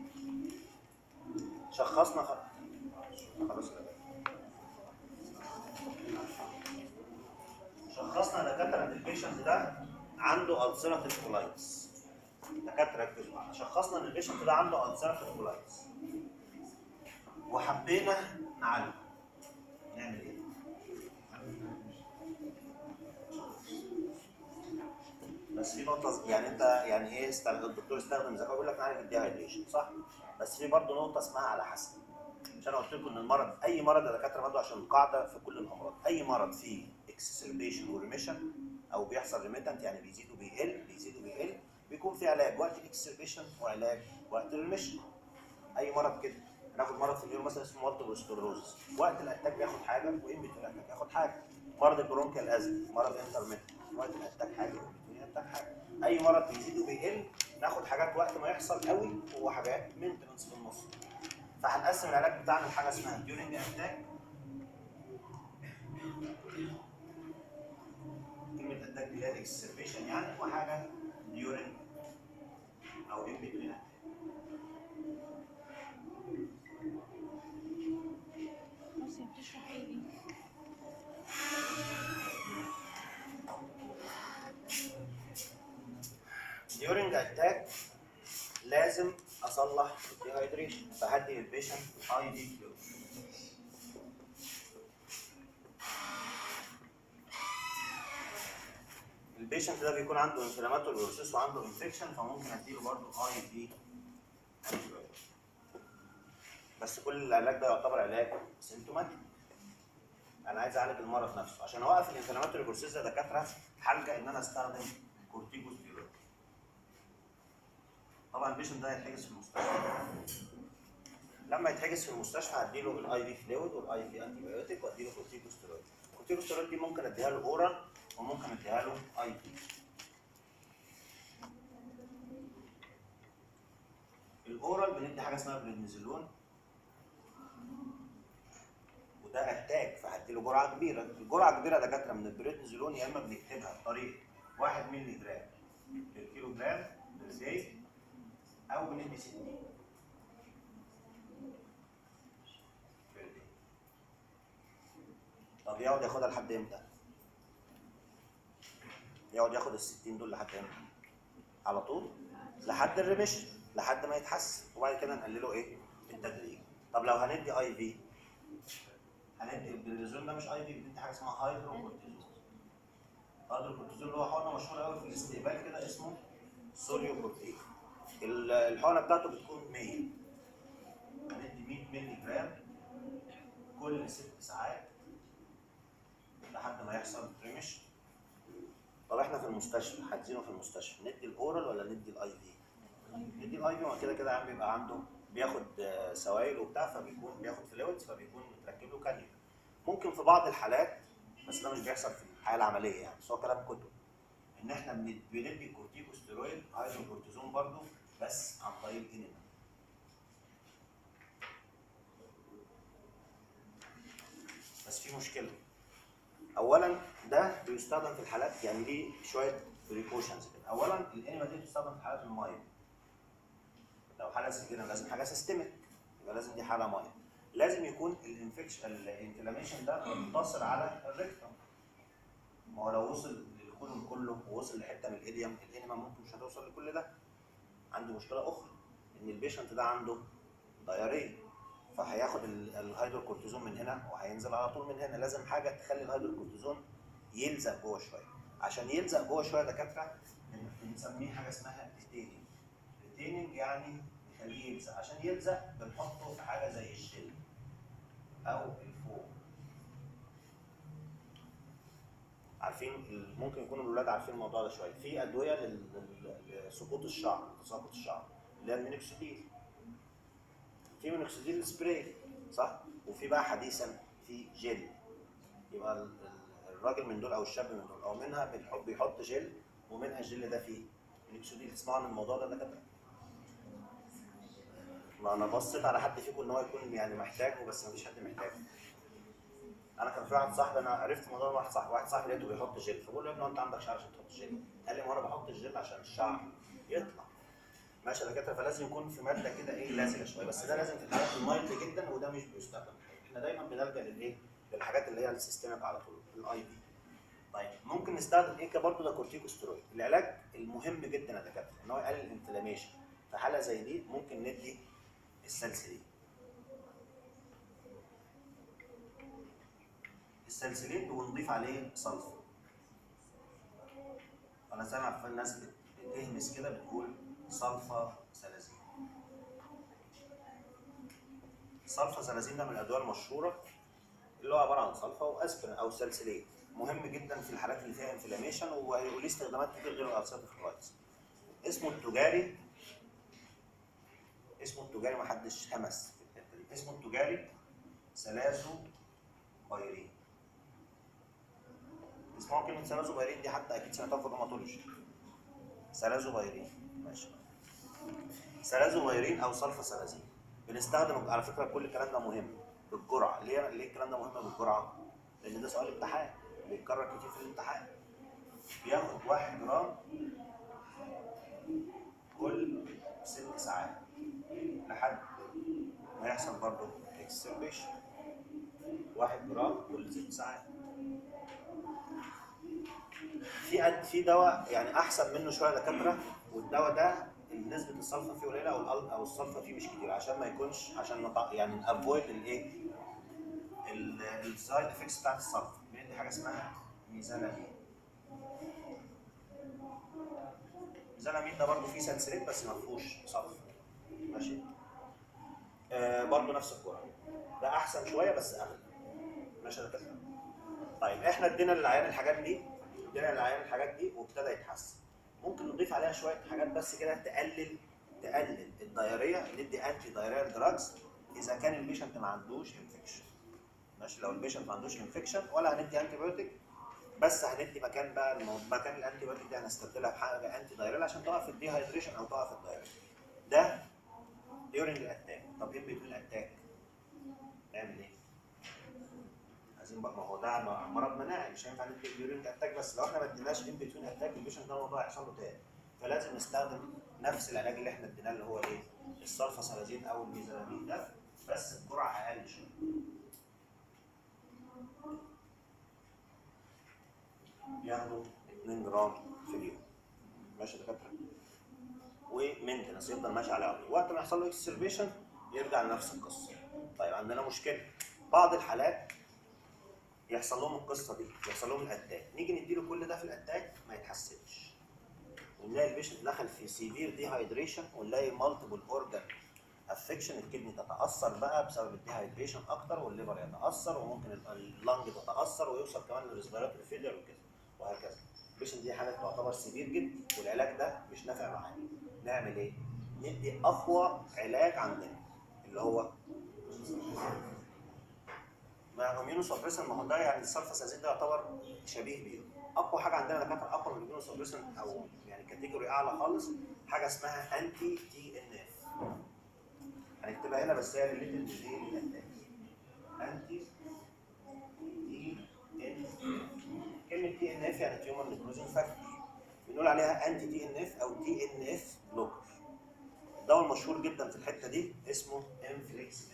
شخصنا خ... خلاص يا جماعة. شخصنا دكاتره ان البيشنت ده عنده السيراتيف كولايتس دكاتره ركزوا معانا شخصنا ان البيشنت ده عنده السيراتيف كولايتس وحبينا نعالجه نعمل ايه؟ بس في نقطة يعني أنت يعني إيه استخدم الدكتور استخدم ذكاء يقول لك نعالج الديهايدريشن صح؟ بس في برضه نقطة اسمها على حسب. مش أنا قلت لكم إن المرض أي مرض يا دكاترة برضه عشان القاعدة في كل الأمراض، أي مرض فيه اكسسربيشن وريميشن أو بيحصل ريميتنت يعني بيزيد وبيقل بيزيد وبيقل بيكون في علاج وقت الاكسسربيشن وعلاج وقت الريميشن. أي مرض كده ناخد مرض في النيورو مثلا اسمه مالتيبل سكلروز وقت الاتاك بياخد حاجة وإن بتوين الاتاك ياخد حاجة. مرض البرونكيال ازمه مرض انترميت وقت الاتاك حاجه وإن بتوين الاتاك حاجه. اي مرض بيزيد وبيقل ناخد حاجات وقت ما يحصل قوي وحاجات مينتنس في النص فهنقسم العلاج بتاعنا لحاجه اسمها ديورنج اتاك كلمه اتاك دي اللي هي الاكسربيشن يعني وحاجه ديورنج او ان بتوين بصي بتشرح ايه دي ديورنج اتاك لازم اصلح الديهايدريشن فهدي للبيشنت اي دي فلويد البيشنت ده بيكون عنده انفلاماتوري بروسيس وعنده انفكشن فممكن اديله برضه اي دي بس كل العلاج ده يعتبر علاج سيمتوماتيك انا عايز اعالج المرض نفسه عشان اوقف الانفلاماتوري بروسيس ده دكاتره هلجا ان انا استخدم كورتيكوستيرويد طبعا البيشنت ده هيتحجز في المستشفى لما يتحجز في المستشفى هديله الاي في فلويد والاي في انتي بايوتيك واديله كورتيكوستيرويد الكورتيكوستيرويد دي ممكن اديها له اورال وممكن اديها له اي في الاورال بندي حاجه اسمها بريدنيزولون وده اتاك فهديله جرعه كبيره الجرعه كبيره دكاتره من البريدنيزولون يا اما بنكتبها بطريقه 1 مللي جرام بالكيلو جرام بالزيت او بندي 60 طب يقعد ياخدها لحد امتى؟ يقعد ياخد ال 60 دول لحد امتى؟ على طول لحد الريميشن لحد ما يتحسن وبعد كده نقلله ايه؟ بالتدريج طب لو هندي اي في هندي البريزون ده مش اي في بندي حاجه اسمها هايدروكورتيزون هايدروكورتيزون اللي هو حقنه مشهوره قوي في الاستقبال كده اسمه سوليو كورتيك ال- الحقنه بتاعته بتكون 100 هندي 100 مللي جرام كل ست ساعات لحد ما يحصل ريميشن طب احنا في المستشفى حاجزينه في المستشفى ندي الاورال ولا ندي الاي في؟ ندي الاي في ما كده كده عم بيبقى عنده بياخد آه، سوائل وبتاع فبيكون بياخد فلويدز فبيكون متركب له كانيولا ممكن في بعض الحالات بس ده مش بيحصل في الحياه العمليه يعني بس هو كلام كتب ان احنا بن- بندي كورتيكوستيرويد هيدروكورتيزون برضه بس عن طريق الانيما بس في مشكله اولا ده بيستخدم في الحالات يعني ليه شويه بريكوشنز كده اولا الانيما دي بتستخدم في حالات المايه لو حاله سكينه لازم حاجه سيستميك يبقى لازم دي حاله مايه لازم يكون الانفكشن الانفلاميشن ده مقتصر على الريكتوم ما هو لو وصل للكولون كله ووصل لحته من الاديم الانيما ممكن مش هتوصل لكل ده عندي مشكله اخرى ان البيشنت ده عنده دايريه فهياخد ال- الهيدروكورتيزون من هنا وهينزل على طول من هنا لازم حاجه تخلي الهيدروكورتيزون يلزق جوه شويه عشان يلزق جوه شويه دكاتره بنسميه حاجه اسمها ريتيننج ريتيننج يعني نخليه يلزق عشان يلزق بنحطه في حاجه زي الجل او الفوم عارفين ال- ممكن يكونوا الاولاد عارفين الموضوع ده شويه في ادويه لل- لل- لسقوط الشعر تساقط الشعر اللي هي المينوكسيديل في مينوكسيديل سبراي صح وفي بقى حديثا في جل يبقى ال- ال- الراجل من دول او الشاب من دول او منها بيحط بيحط جل ومنها الجل ده فيه مينوكسيديل تسمعوا عن الموضوع ده ده كده ما انا بصيت على حد فيكم ان هو يكون يعني محتاجه بس مفيش حد محتاجه انا كان في واحد صاحبي انا عرفت موضوع ده واحد صاحبي واحد صاحبي لقيته بيحط جل فبقول له يا ابني هو انت عندك شعر عشان تحط جل قال لي ما انا بحط الجل عشان الشعر يطلع ماشي يا دكاتره فلازم يكون في ماده كده ايه لازقه شويه بس ده لازم في الحالات المايلد جدا وده مش بيستخدم احنا دايما بنلجا للايه للحاجات اللي هي السيستمك على طول الاي بي طيب ممكن نستخدم ايه كبرضه ده كورتيكوستيرويد العلاج المهم جدا يا دكاتره ان هو يقلل الانفلاميشن في حاله زي دي ممكن ندي السلسلين السلسلين ونضيف عليه صلفه انا سامع في الناس بت- بتهمس كده بتقول صلفه سلازين صلفه سلازين ده من الادويه المشهوره اللي هو عباره عن صلفه واسبرين او سلسلين مهم جدا في الحالات اللي فيها انفلاميشن وليه استخدامات كتير غير الالسيتيف كولايتس اسمه التجاري اسمه التجاري محدش همس في الحته دي اسمه التجاري سلازو بايرين تسمعوا كلمة سلازو بايرين دي حتى أكيد سمعتوها في الروماتولوجي سلازو بايرين ماشي سلازو بايرين أو صلفة سلازين بنستخدم على فكرة كل الكلام ده مهم بالجرعة ليه ليه الكلام ده مهم بالجرعة؟ لأن ده سؤال امتحان بيتكرر كتير في الامتحان بياخد واحد جرام كل ست ساعات لحد ما يحصل برضه اكسربيشن واحد جرام كل ست ساعات في أد- في دواء يعني احسن منه شويه دكاتره والدواء ده نسبه الصلفه فيه قليله او الأل- او الصلفه فيه مش كتير عشان ما يكونش عشان نط- يعني نافويد الايه السايد افكتس بتاعت الصلفه بندي حاجه اسمها ميزانامين ميزانامين ده برضه فيه سلسلين بس ما فيهوش صلفه ماشي آه برضه نفس الجرعه ده احسن شويه بس اغلى ماشي يا دكاتره طيب احنا ادينا للعيان الحاجات دي ادينا للعيان الحاجات دي وابتدى يتحسن ممكن نضيف عليها شويه حاجات بس كده تقلل تقلل الدايريه ندي انتي دايريال دراجز اذا كان البيشنت ما عندوش انفكشن ماشي لو البيشنت ما عندوش انفكشن ولا هندي انتي بايوتيك بس هندي مكان بقى المو- مكان الانتي بايوتيك دي هنستبدلها بحاجه انتي دايريال عشان توقف الديهايدريشن او توقف الدايريه ده ديورنج الاتاك طب ايه بيكون الاتاك نعمل ايه؟ عايزين بقى ما هو ده م- مرض مناعي مش هينفع ندي ديورنج اتاك بس لو احنا ما اديناش ان بتوين اتاك البيشنت ده الموضوع هيحصل له تاني فلازم نستخدم نفس العلاج اللي احنا اديناه اللي هو ايه؟ السلفاسلازين او الميزانامين ده بس بجرعه اقل شويه. ياخدوا 2 جرام في اليوم. ماشي يا دكاتره؟ ومينتنس يفضل ماشي على عقله وقت ما يحصل له اكسربيشن يرجع لنفس القصه. طيب عندنا مشكله بعض الحالات يحصل لهم القصه دي يحصل لهم الاتاك نيجي نديله كل ده في الاتاك ما يتحسنش ونلاقي البيشنت دخل في سيفير ديهايدريشن ونلاقي مالتيبل اورجان افكشن الكدني تتاثر بقى بسبب الديهايدريشن اكتر والليفر يتاثر وممكن ال- اللنج تتاثر ويوصل كمان للريسبيراتوري فيلير وكده وهكذا البيشنت دي حاجه تعتبر سيفير جدا والعلاج ده مش نافع معاه نعمل ايه؟ ندي اقوى علاج عندنا اللي هو ما اميونو سبريسن ما هو ده يعني السلفاسازين ده يعتبر شبيه بيه اقوى حاجه عندنا دكاتره اقوى من الاميونو سبريسن او يعني كاتيجوري اعلى خالص حاجه اسمها انتي تي ان اف هنكتبها هنا بس هي ريليتد بالايه للاتاك انتي تي ان كلمه تي ان اف يعني تيومر نيكروزين فاكتور بنقول عليها انتي تي ان اف او تي ان اف بلوكر الدواء المشهور جدا في الحته دي اسمه انفليكس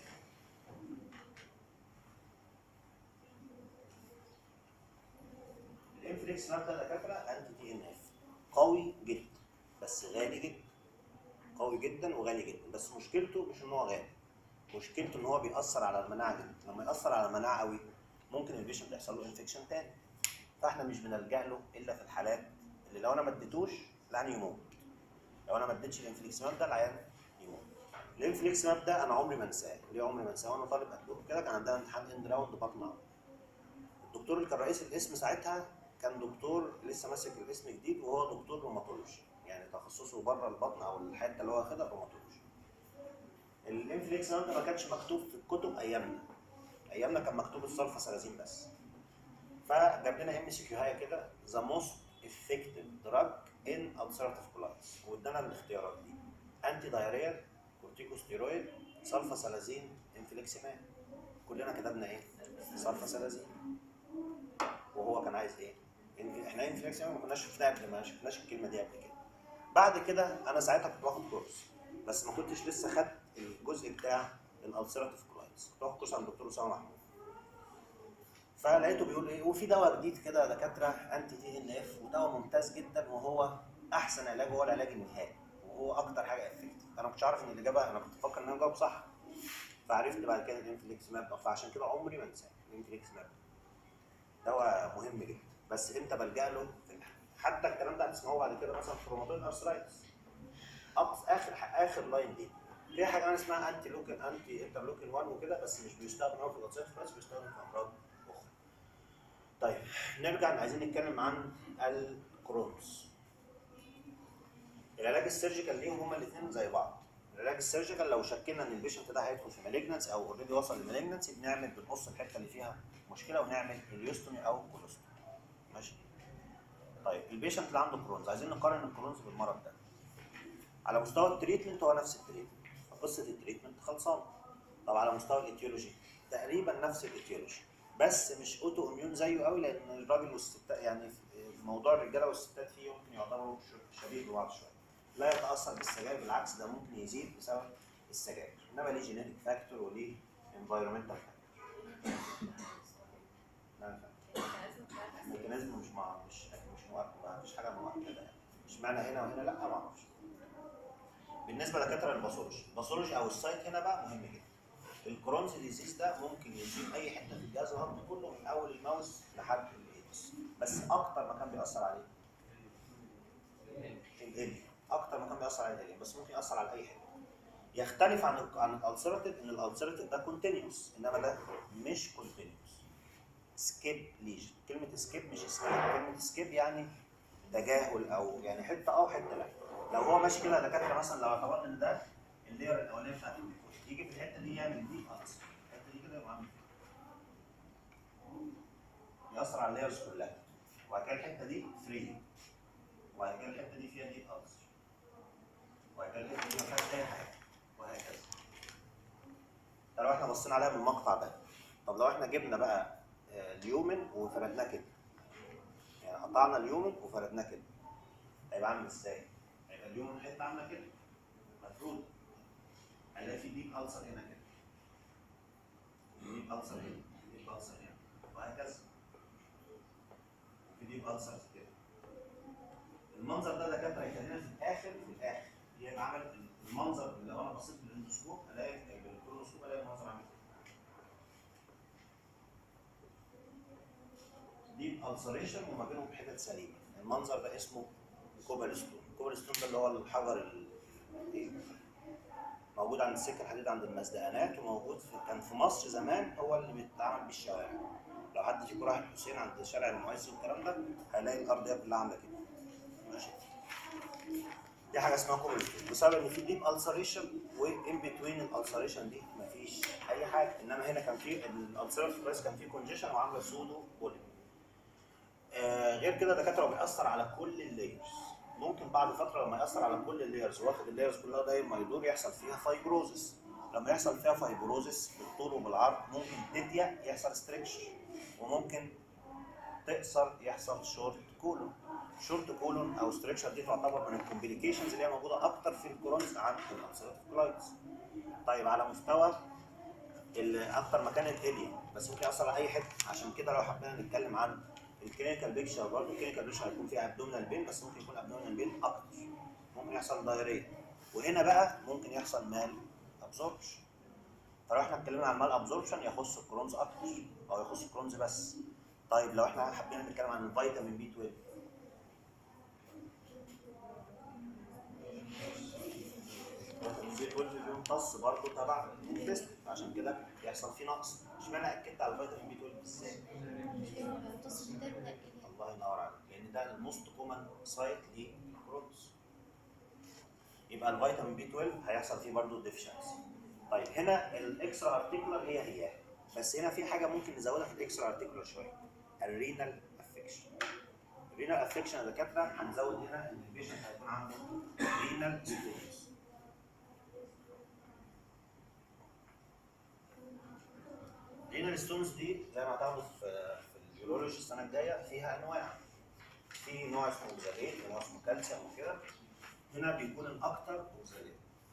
الانفليكس ماب ده دكاتره انتي تي ان اف قوي جدا بس غالي جدا قوي جدا وغالي جدا بس مشكلته مش ان هو غالي مشكلته ان هو بيأثر على المناعه جدا لما يأثر على المناعه قوي ممكن البيشنت يحصل له انفكشن تاني فاحنا مش بنلجأ له الا في الحالات اللي لو انا ما اديتوش العيان يموت لو انا ما اديتش الانفليكسماب ده العيان يموت الانفليكسماب ده انا عمري ما انساه ليه عمري ما انساه وانا طالب ادوك كده كان عندنا امتحان اند راوند بطن عمر. الدكتور اللي كان رئيس القسم ساعتها كان دكتور لسه ماسك القسم جديد وهو دكتور روماتولوجي يعني تخصصه بره البطن او الحته اللي هو واخدها روماتولوجي الانفليكسماب ده ما كانش مكتوب في الكتب ايامنا ايامنا كان مكتوب السلفا سلازين بس فجاب لنا ام سي كيو هاي كده ذا موست افكتيف دراج ان ulcerative colitis وادانا الاختيارات دي انتي دايريال كورتيكوستيرويد سلفا سلازين انفليكسيماب كلنا كتبنا ايه؟ سلفا سلازين وهو كان عايز ايه؟ إن- احنا انفليكسيماب ما كناش شفناها قبل ما شفناش الكلمه دي قبل كده بعد كده انا ساعتها كنت باخد كورس بس ما كنتش لسه خدت الجزء بتاع الالسيراتيف كولايتس كنت باخد كورس عند الدكتور اسامه محمود فلقيته بيقول ايه وفي دواء جديد كده يا دكاتره انتي تي ان اف ودواء ممتاز جدا وهو احسن علاج هو العلاج النهائي وهو اكتر حاجه افكتيف انا ما كنتش عارف ان الاجابه انا كنت بفكر ان انا جاوب صح فعرفت بعد كده الانفليكس ماب فعشان كده عمري ما انساه الانفليكس ماب دواء مهم جدا بس امتى بلجا له في الح- حتى الكلام ده هتسمعوه بعد كده مثلا في روماتويد ارثرايتس أقص اخر اخر لاين دي في حاجه انا اسمها انتي لوكن انتي انترلوكين 1 وكده بس مش بيستخدم قوي في الارثرايتس بس بيستخدم في امراض اخرى طيب نرجع عايزين نتكلم عن الكرونز العلاج السيرجيكال ليهم هما الاثنين زي بعض العلاج السيرجيكال لو شكينا ان البيشنت ده هيدخل في مالجنس او اوريدي وصل لمالجنسي بنعمل بنقص الحته اللي فيها مشكله ونعمل اليوستومي او كولوستومي ماشي طيب البيشنت اللي عنده كرونز عايزين نقارن الكرونز بالمرض ده على مستوى التريتمنت هو نفس التريتمنت قصه التريتمنت خلصان طب على مستوى الايتيولوجي تقريبا نفس الايتيولوجي بس مش اوتو اميون زيه قوي لان الراجل والستات يعني في موضوع الرجاله والستات فيه ممكن يعتبروا ش- شبيه ببعض شويه لا يتاثر بالسجاير بالعكس ده ممكن يزيد بسبب السجاير انما ليه جينيتك فاكتور وليه انفايرمنتال فاكتور لا لا الميكانيزم مش مع مش مش مؤكد ما فيش حاجه مؤكده يعني مش معنى هنا وهنا لا ما اعرفش بالنسبه لدكاتره الباثولوجي الباثولوجي او السايت هنا بقى مهم جدا الكرونز ديزيز ده ممكن يصيب اي حته في الجهاز الهضمي كله من اول الماوس لحد الايدز بس اكتر مكان بيأثر عليه الاليم اكتر مكان بيأثر عليه الاليم بس ممكن يأثر على اي حته يختلف عن ال عن الالسراتيف ان الالسراتيف ده كونتينيوس انما ده مش كونتينيوس سكيب ليجن كلمه سكيب مش سكيب كلمه سكيب يعني تجاهل او يعني حته اه وحته لا لو هو ماشي كده يا دكاتره مثلا لو اعتبرنا ان ده اللير الاولانيه بتاعت الميكروب يجي في الحته دي يعمل دي خالص الحته دي كده يبقى عامل كده يأثر على اللايرز كلها وبعد كده الحته دي فري وبعد كده الحته دي فيها دي خالص وبعد كده الحته دي ما فيهاش اي حاجه وهكذا ده لو احنا بصينا عليها من المقطع ده طب لو احنا جبنا بقى آه، اليومن وفردناه كده يعني قطعنا اليومن وفردناه كده هيبقى عامل ازاي؟ هيبقى اليومن حته عامله كده مفروض هنلاقي في ديب ألسر هنا كده ديب ألسر هنا ديب ألسر هنا وهكذا في ديب ألسر كده المنظر ده دكاتره يخلينا في الاخر في الاخر يبقى عمل المنظر اللي لو انا بصيت بالاندوسكوب الاقي بالكولونوسكوب الاقي المنظر عامل كده ديب ألسريشن وما بينهم حتت سليمه المنظر ده اسمه كوبلستون الكوبلستون ده اللي هو الحجر ال- ال- موجود عند السكه الحديد عند المزدقانات وموجود في كان في مصر زمان هو اللي بيتعمل بيه الشوارع لو حد فيكم راح الحسين عند شارع المعز والكلام ده هيلاقي الارضيه كلها عامله كده ماشي دي حاجه اسمها كوبلستون بسبب ان في ديب السريشن وان بتوين الالسريشن دي مفيش اي حاجه انما هنا كان في الالسريشن كويس كان في كونجيشن وعامله سودو بولي آه غير كده دكاتره هو بيأثر على كل اللايرز ممكن بعد فتره لما يأثر على كل اللايرز واخد اللايرز كلها داير ما يدور يحصل فيها فايبروزس لما يحصل فيها فايبروزس بالطول وبالعرض ممكن تضيق يحصل ستريكشر وممكن تقصر يحصل شورت كولون شورت كولون او ستريكشر دي تعتبر من الكومبليكيشنز اللي هي موجوده اكتر في الكرونز عن الالسراتيف كولايتس طيب على مستوى ال- اكتر مكان الاليا بس ممكن ياثر على اي حته عشان كده لو حبينا نتكلم عن الكلينيكال بيكشر برضه الكلينيكال بيكشر هيكون فيها ابدومينال بين بس ممكن يكون ابدومينال بين اكتر ممكن يحصل دايريه وهنا بقى ممكن يحصل مال ابزوربشن فلو احنا اتكلمنا عن المال ابزوربشن يخص الكرونز اكتر او يخص الكرونز بس طيب لو احنا حابين نتكلم عن الفيتامين بي 12 فيتامين بي 12 بيمتص برضه تبع الانتست عشان كده يحصل فيه نقص اشمعنى اكدت على الفيتامين بي 12 بالذات الله ينور عليك لان ده الموست كومن سايت للكرونز يبقى الفيتامين بي 12 هيحصل فيه برضه ديفشنسي طيب هنا الاكسترا ارتيكولار هي هي بس هنا في حاجه ممكن نزودها في الاكسترا ارتيكولار شويه الرينال افكشن الرينال افكشن يا دكاتره هنزود هنا ان البيشنت هيكون عنده رينال ستونز رينال ستونز دي زي ما هتاخدوا في في البيولوجي السنه الجايه فيها انواع في نوع اسمه اوكزاليت ونوع اسمه كالسيوم وكده هنا بيكون الاكثر اوكزاليت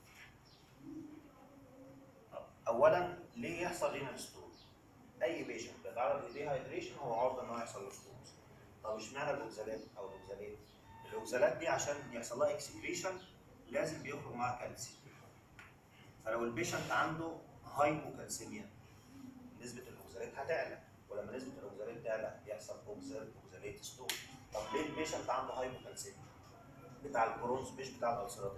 اولا ليه يحصل رينال ستون اي بيشنت بيتعرض لديهايدريشن هو عرضه ان هو يحصل له ستونز طب اشمعنى الاوكزالات او الاوكزالات الاوكزالات دي عشان يحصل لها اكسكريشن لازم بيخرج معاها كالسيوم فلو البيشنت عنده هايبوكالسيميا نسبه الاوكزالات هتعلى ولما نسبه الاوكزالات تعلى يحصل اوكزال اوكزاليت ستون طب ليه البيشنت عنده هايبوكالسيميا بتاع الكرونز مش بتاع الالسراتيف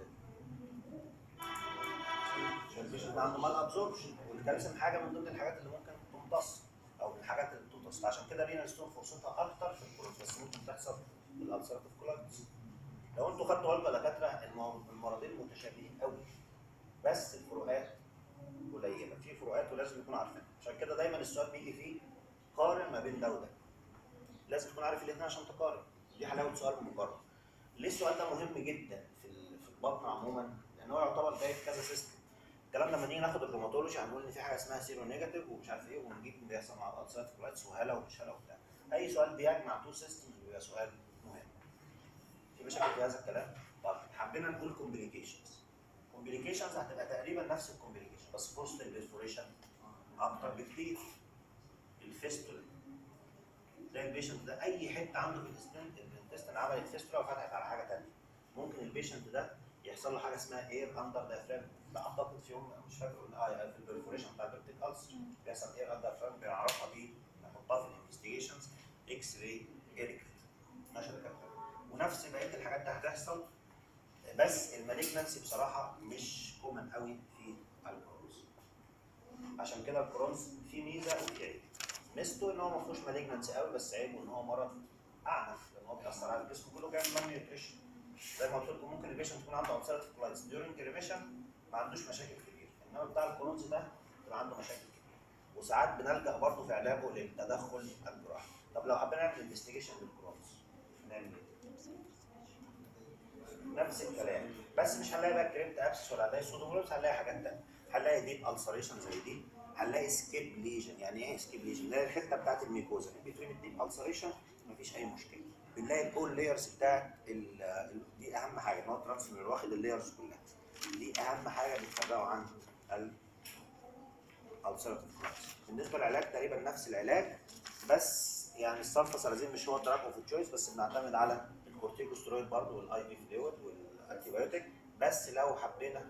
عشان البيشنت عنده مال ابزوربشن والكالسيوم حاجه من ضمن الحاجات اللي ممكن تمتص او من الحاجات اللي بتمتص عشان كده رينال ستون فرصتها اكتر في الكولوز بس ممكن تحصل في الالسراتيف كولايتس لو انتوا خدتوا بالكم يا دكاتره المو- المرضين متشابهين قوي بس الفروقات قليله في فروقات ولازم نكون عارفينها عشان كده دايما السؤال بيجي فيه قارن ما بين ده وده لازم تكون عارف الاثنين عشان تقارن دي حلاوه سؤال المقارنه ليه السؤال ده مهم جدا في ال- في البطن عموما لان هو يعتبر جاي في كذا سيستم الكلام لما نيجي ناخد الروماتولوجي هنقول ان في حاجه اسمها سيرو نيجاتيف ومش عارف ايه ونجيب بيحصل مع الالسرات كولايتس وهلا ومش هلا وبتاع اي سؤال بيجمع تو سيستمز بيبقى سؤال مهم في مشاكل في هذا الكلام طب حبينا نقول كومبليكيشنز كومبليكيشنز هتبقى تقريبا نفس الكومبليكيشن بس فرصه البرفوريشن اكتر بكتير الفيستولا تلاقي البيشنت ده اي حته عنده في الانتستين الانتستين عملت فيستولا وفتحت على حاجه ثانيه ممكن البيشنت ده يحصل له حاجه اسمها اير اندر دايفرام ده اعتقد في يوم مش فاكر اه في البرفوريشن بتاع البيبتيك ألسر بيحصل اير اندر دايفرام بنعرفها بيه نحطها في الانفستيجيشنز اكس راي ايريكت ماشي يا دكاتره ونفس بقيه الحاجات دي هتحصل بس المالجنسي بصراحه مش كومن قوي في الكرونز عشان كده الكرونز فيه ميزه وفيه عيب ميزته ان هو ما فيهوش مالجنسي قوي بس عيبه ان هو مرض اعنف لان هو بيأثر على الجسم كله جاي من نون نيوتريشن زي ما قلت لكم ممكن البيشنت يكون عنده ulcerative colitis during remission ما عندوش مشاكل كتير انما بتاع الكرونز ده بيبقى عنده مشاكل كتير وساعات بنلجا برضه في علاجه للتدخل الجراحي طب لو حبينا نعمل انفستيجيشن للكرونز نعمل ايه؟ نفس الكلام بس مش هنلاقي بقى كريبت ابسس ولا هنلاقي سودومولوس هنلاقي حاجات تانية هنلاقي ديب السريشن زي دي هنلاقي سكيب ليجن يعني ايه سكيب ليجن؟ نلاقي الحته بتاعت الميكوزا بتوين الديب السريشن مفيش اي مشكله بنلاقي الاول لايرز بتاعت ال- ال- دي اهم حاجه ان هو ترانسفير واخد اللايرز كلها دي اهم حاجه بتفرقه عن ال ulcerative colitis. بالنسبه للعلاج تقريبا نفس العلاج بس يعني السلفاسالازين مش هو الدراج اوف تشويس بس بنعتمد على الكورتيكوسترويد برضه والاي في فلويد والانتي بايوتيك بس لو حبينا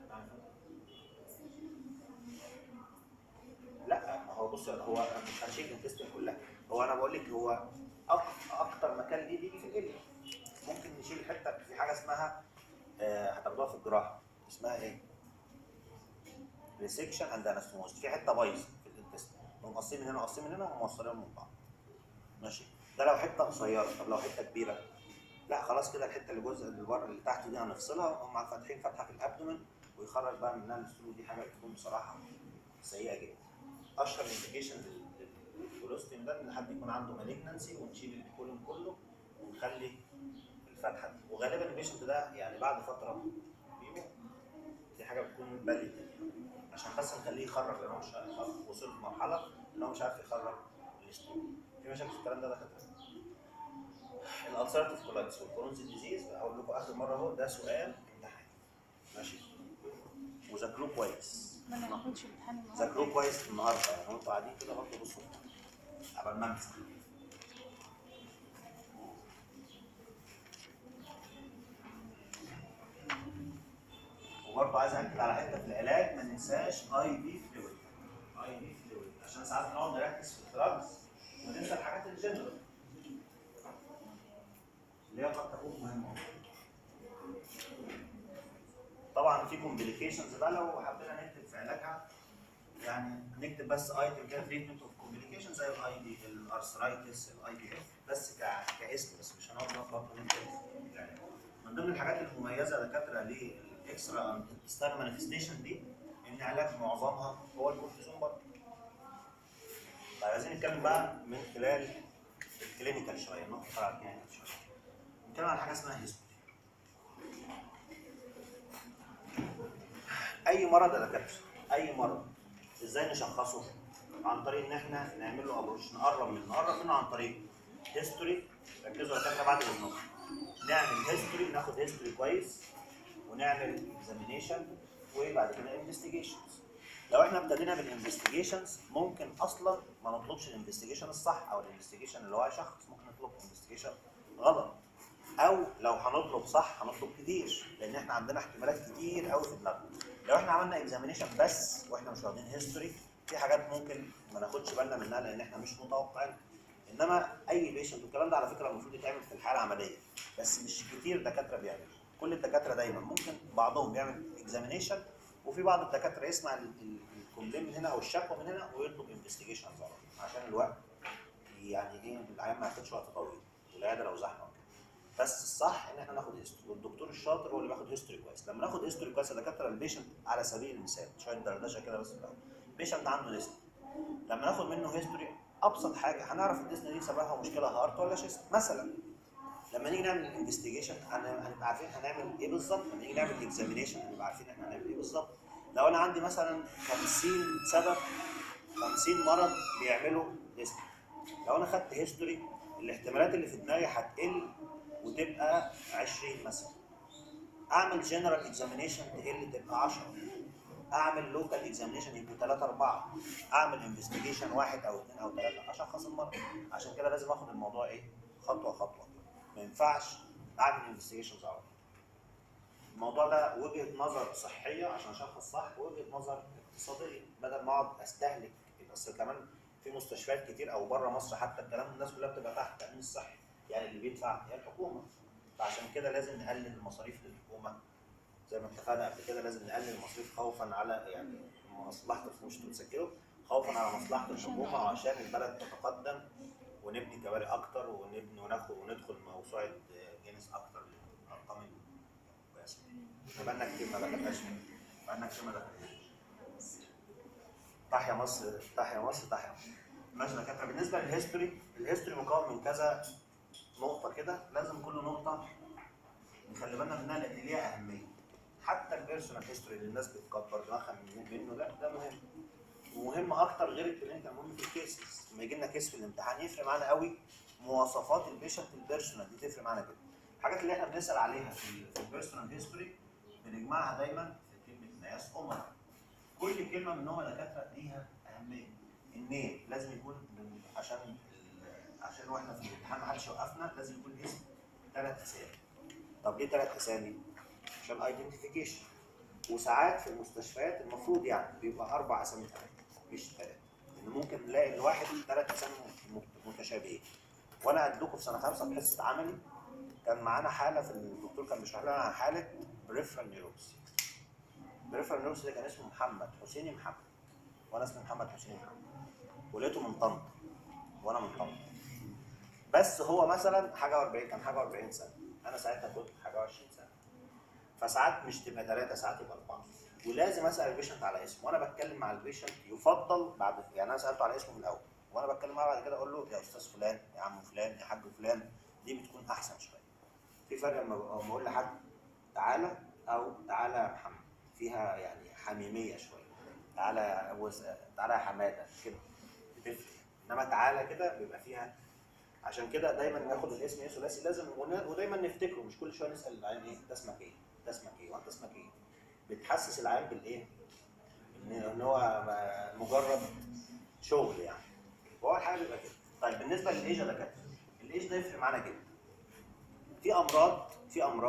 لا ما هو بص هو مش هنشيل الانتستين كلها هو انا بقول لك هو أك- اكتر مكان ليه بيجي في الاليا ممكن نشيل حته في حاجه اسمها آه، هتاخدوها في الجراحه اسمها ايه؟ ريسكشن اند انستموز في حته بايظه في الانتستين مقصين من هنا وقصين من هنا وموصلين من بعض ماشي ده لو حته قصيره طب لو حته كبيره لا خلاص كده الحته اللي جزء اللي بره اللي تحت دي هنفصلها هم فاتحين فتحه في الابدومن ويخرج بقى منها الستول دي حاجه بتكون بصراحه سيئه جدا اشهر انديكيشن للكولوستيوم ده ان حد يكون عنده مالجنسي ونشيل الكولون كله ونخلي الفتحه دي وغالبا البيشنت ده يعني بعد فتره بيموت دي حاجه بتكون بالي عشان بس نخليه يخرج لان هو مش عارف وصل لمرحله ان هو مش عارف يخرج الستول في مشاكل في الكلام ده دكاتره الالسرتيف كولايتس والكرونز ديزيز هقول لكم اخر مره اهو ده سؤال امتحان ماشي وذاكروه كويس ما انا ما كنتش امتحان النهارده ذاكروه كويس النهارده يعني وانتوا قاعدين كده برضه بصوا قبل ما امسك وبرضه عايز اكد على حته في العلاج ما ننساش اي بي فلويد اي بي فلويد عشان ساعات بنقعد نركز في الدراجز وننسى الحاجات الجنرال اللي هي قد تكون مهمه طبعا في كومبليكيشنز بقى لو حبينا نكتب في علاجها يعني نكتب بس ايتم كده تريتمنت اوف كومبليكيشن زي الاي دي الارثرايتس الاي دي اف بس ك- كاسم بس مش هنقعد برضه نكتب يعني من ضمن الحاجات المميزه دكاتره للاكسترا انتستان مانيفستيشن دي ان علاج معظمها هو الكورتيزون برضه. طيب عايزين نتكلم بقى من خلال الكلينيكال شويه نقطه على الكلينيكال شويه. نتكلم عن حاجه اسمها هيستوري. اي مرض يا دكاتره اي مرض ازاي نشخصه؟ عن طريق ان احنا نعمل له ابروش نقرب منه نقرب منه عن طريق هيستوري ركزوا يا دكاتره بعد اذنكم نعمل هيستوري ناخد هيستوري كويس ونعمل اكزامينيشن وبعد كده انفستيجيشنز لو احنا ابتدينا بالانفستيجيشنز ممكن اصلا ما نطلبش الانفستيجيشن الصح او الانفستيجيشن اللي هو هيشخص ممكن نطلب انفستيجيشن غلط او لو هنطلب صح هنطلب كتير لان احنا عندنا احتمالات كتير قوي في دماغنا لو احنا عملنا اكزامينيشن بس واحنا مش واخدين هيستوري في حاجات ممكن ما ناخدش بالنا منها لان احنا مش متوقعين انما اي بيشنت والكلام ده على فكره المفروض يتعمل في الحاله العمليه بس مش كتير دكاتره بيعملوا كل الدكاتره دايما ممكن بعضهم بيعمل اكزامينيشن وفي بعض الدكاتره يسمع ال- ال- الكومبلين من هنا او الشكوى من هنا ويطلب انفستيجيشن عشان الوقت يعني ايه العيان ما ياخدش وقت طويل والعياده لو زحمه وكده. بس الصح ان احنا ناخد هيستوري والدكتور الشاطر هو اللي بياخد هيستوري كويس لما ناخد هيستوري كويس يا دكاتره البيشنت على سبيل المثال شويه دردشه كده بس في الاول بيشنت عنده ديسني لما ناخد منه هيستوري ابسط حاجه هنعرف الديسني دي سببها مشكله هارت ولا شيست مثلا لما نيجي نعمل انفستيجيشن هنبقى عارفين هنعمل ايه بالظبط لما نيجي نعمل اكزامينيشن هنبقى عارفين احنا هنعمل ايه بالظبط لو انا عندي مثلا 50 سبب 50 مرض بيعملوا ديسني لو انا خدت هيستوري الاحتمالات اللي في دماغي هتقل وتبقى 20 مثلا اعمل جنرال اكزامينيشن تقل تبقى 10 اعمل لوكال اكزامينيشن يبقوا 3 4 اعمل انفستيجيشن واحد او اثنين او ثلاثه اشخص المرض عشان كده لازم اخد الموضوع ايه خطوه خطوه ما ينفعش اعمل انفستيجيشنز على طول الموضوع ده وجهه نظر صحيه عشان اشخص صح ووجهه نظر اقتصاديه بدل ما اقعد استهلك اصل كمان في مستشفيات كتير او بره مصر حتى الكلام الناس كلها بتبقى تحت التامين الصحي يعني اللي بيدفع هي الحكومه فعشان كده لازم نقلل المصاريف للحكومه زي ما اتفقنا قبل كده لازم نقلل المصاريف خوفا على يعني مصلحه مش تسجله خوفا على مصلحه الحكومه وعشان البلد تتقدم ونبني كباري اكتر ونبني وناخد وندخل موسوعه جينيس اكتر للارقام الكويسه. بقالنا كتير ما دخلناش بقالنا كتير ما دخلناش. تحيا مصر تحيا مصر تحيا مصر. ماشي يا دكاتره بالنسبه للهيستوري الهيستوري مكون من كذا نقطه كده لازم كل نقطه نخلي بالنا منها لان ليها اهميه حتى البيرسونال هيستوري اللي الناس بتكبر دماغها من- منه ده ده مهم ومهم اكتر غير الكلينيكال مهم في الكيسز لما يجي لنا كيس في الامتحان يفرق معانا قوي مواصفات البيشنت البيرسونال دي تفرق معانا جدا الحاجات اللي احنا بنسال عليها في ال- في البيرسونال هيستوري بنجمعها دايما في كلمه ناس امراء كل كلمه منهم يا دكاتره ليها اهميه النيم لازم يكون من- عشان ال- عشان واحنا في الامتحان ما حدش يوقفنا لازم يكون اسم ثلاث اسامي طب ليه ثلاث اسامي؟ عشان ايدنتيفيكيشن وساعات في المستشفيات المفروض يعني بيبقى اربع اسامي كمان مش ثلاث لان ممكن نلاقي الواحد ثلاث اسامي م- متشابهين وانا ادلكم في سنه خمسه في حصه عملي كان معانا حاله في الدكتور كان بيشرح لنا عن حاله بريفرال نيروبسي بريفرال نيروبسي ده كان اسمه محمد حسيني محمد وانا اسمي محمد حسيني محمد ولقيته من طنطا وانا من طنطا بس هو مثلا حاجه و40 كان حاجه و40 سنه انا ساعتها كنت حاجه و20 سنه فساعات مش تبقى ثلاثه ساعات يبقى اربعه ولازم اسال البيشنت على اسمه وانا بتكلم مع البيشنت يفضل بعد يعني انا سالته على اسمه في الاول وانا بتكلم معاه بعد كده اقول له يا استاذ فلان يا عم فلان يا حاج فلان دي بتكون احسن شويه في فرق لما ببقى- لما اقول لحد تعالى او تعالى يا محمد فيها يعني حميميه شويه تعالى وس... تعالى يا حماده كده بتفرق انما تعالى كده بيبقى فيها عشان كده دايما ناخد الاسم ايه ثلاثي لازم ون- ودايما نفتكره مش كل شويه نسال العيان ايه ده اسمك ايه؟ ده اسمك ايه؟ وانت اسمك ايه؟ بتحسس العيان بالايه؟ ان ان هو ما- مجرد شغل يعني وهو الحاجه بيبقى كده طيب بالنسبه للايج يا دكاتره الايج ده يفرق معانا جدا في امراض في امراض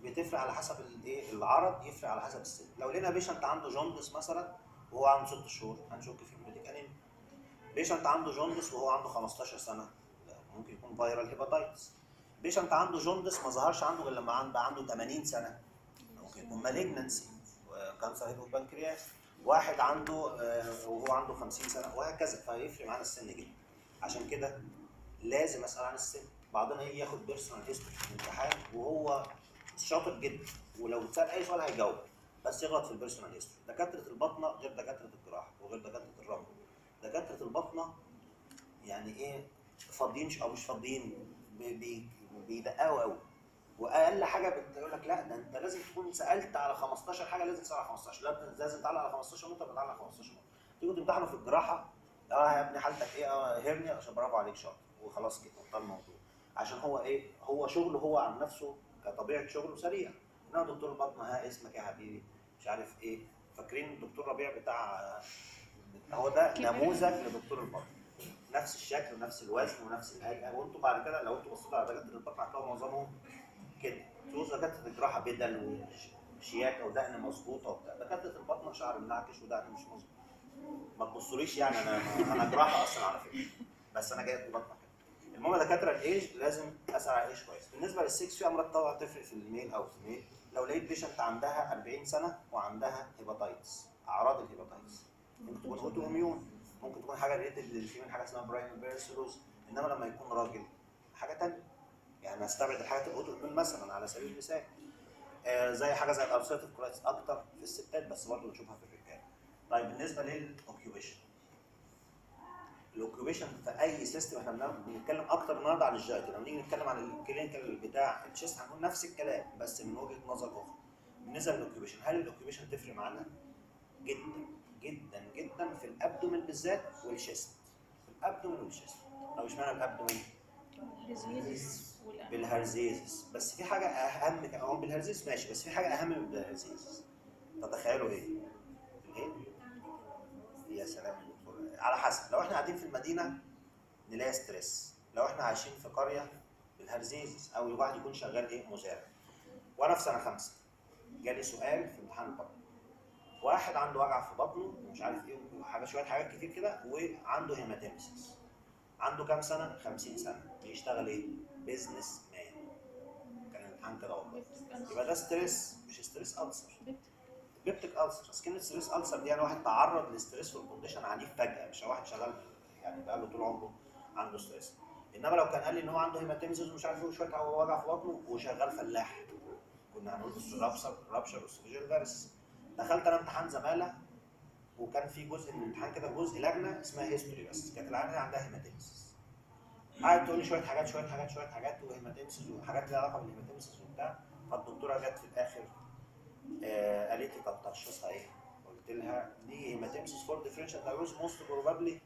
بتفرق على حسب الايه العرض يفرق على حسب السن لو لقينا بيشنت عنده جوندس مثلا وهو عنده 6 شهور هنشك في هيموليتيك انيميا بيشنت عنده جوندس وهو عنده 15 سنه لا، ممكن يكون فيرال هيباتايتس بيشنت عنده جوندس ما ظهرش عنده غير لما عن- بقى عنده 80 سنه ممكن يكون مالجنسي كانسر هيد بنكرياس واحد عنده آه، وهو عنده 50 سنه وهكذا فيفرق معانا السن جدا عشان كده لازم اسال عن السن بعضنا يجي ياخد بيرسونال هيستوري في الامتحان وهو شاطر جدا ولو اتسال اي سؤال هيجاوب بس يغلط في البيرسونال هيستوري دكاتره الباطنه غير دكاتره الجراحه وغير دكاتره الرمل دكاتره الباطنه يعني ايه فاضيين او مش فاضيين بي- بي- بيدققوا قوي واقل حاجه بتقول لك لا ده انت لازم تكون سالت على 15 حاجه لازم تسال على 15 لا انت لازم تعلق على 15 نقطه بتعلق على 15 نقطه تيجوا تمتحنوا في الجراحه اه يا ابني حالتك ايه اه هرنيا عشان برافو عليك شاطر وخلاص كده انتهى الموضوع عشان هو ايه هو شغله هو عن نفسه كطبيعه شغله سريع انما دكتور البطن ها اسمك يا حبيبي مش عارف ايه فاكرين الدكتور ربيع بتاع هو ده كبر. نموذج لدكتور البطن نفس الشكل ونفس الوزن ونفس الهيئه وانتوا بعد كده لو انتوا بصيتوا على دكاتره البطن هتلاقوا معظمهم كده تشوفوا دكاتره الجراحه بدل وشياكه ودقن مظبوطه وبتاع دكاتره البطن شعر منعكش ودقن مش مظبوط ما تبصوليش يعني انا انا جراحه اصلا على فكره بس انا جاي في البطن كده المهم دكاتره الايج لازم اسال على الايج كويس بالنسبه للسكس في امراض طبعا تفرق في الميل او في الميل لو لقيت بيشنت عندها 40 سنه وعندها هيباتايتس اعراض الهيباتايتس ممكن تكون اوتو اميون ممكن تكون حاجه ريليتد للفيميل حاجه اسمها براين بيرسلوز انما لما يكون راجل حاجه ثانيه يعني استبعد الحاجات الاوتو اميون مثلا على سبيل المثال آه زي حاجه زي الارثريتيف كولايتس اكتر في الستات بس برضه بنشوفها في الرجاله طيب بالنسبه للاوكيوبيشن الاوكيوبيشن في اي سيستم احنا بنعمل- بنتكلم اكتر النهارده عن الجايت لما نيجي نتكلم عن الكلينيكال بتاع التشيست هنقول نفس الكلام بس من وجهه نظر اخرى بالنسبه للاوكيوبيشن هل الاوكيوبيشن تفرق معانا؟ جدا جدا جدا في الابدومين بالذات والشيست في الابدومين والشيست طب اشمعنى الابدومين؟ الهزيز والأنف. بالهرزيزس بس في حاجه اهم كمان هو بالهرزيز ماشي بس في حاجه اهم من الهرزيزس تتخيلوا ايه؟ الايه؟ يا سلام يا دكتور على حسب لو احنا قاعدين في المدينه نلاقي ستريس لو احنا عايشين في قريه بالهرزيزس او الواحد يكون شغال ايه مزارع وانا في سنه خمسه جالي سؤال في امتحان البطن واحد عنده وجع في بطنه ومش عارف ايه وحاجه شويه حاجات كتير كده وعنده هيماتيمسيس عنده كام سنه 50 سنه بيشتغل ايه بيزنس مان كان الامتحان كده والله يبقى ده ستريس مش ستريس ألسر بيبتك ألسر بس كلمة ستريس ألسر دي يعني واحد تعرض لستريس في كونديشن عنيف فجأة مش واحد شغال يعني بقاله طول عمره عنده ستريس انما لو كان قال لي ان هو عنده هيماتيمسيس ومش عارف ايه وشويه وجع في بطنه وشغال فلاح كنا هنقول رابشر رابشر اوستروجين فيرس دخلت انا امتحان زماله وكان في جزء من الامتحان كده جزء لجنه اسمها هيستوري بس كانت العيانه عندها هيماتيمسيس قعدت تقول لي شويه حاجات شويه حاجات شويه حاجات وهيماتيمسيس وحاجات ليها علاقه بالهيماتيمسيس وبتاع فالدكتوره جت في الاخر آه قالت لي طب تشخيصها ايه؟ قلت لها دي هيماتيمسيس فور ديفرنشال دايجنوز موست بروبابلي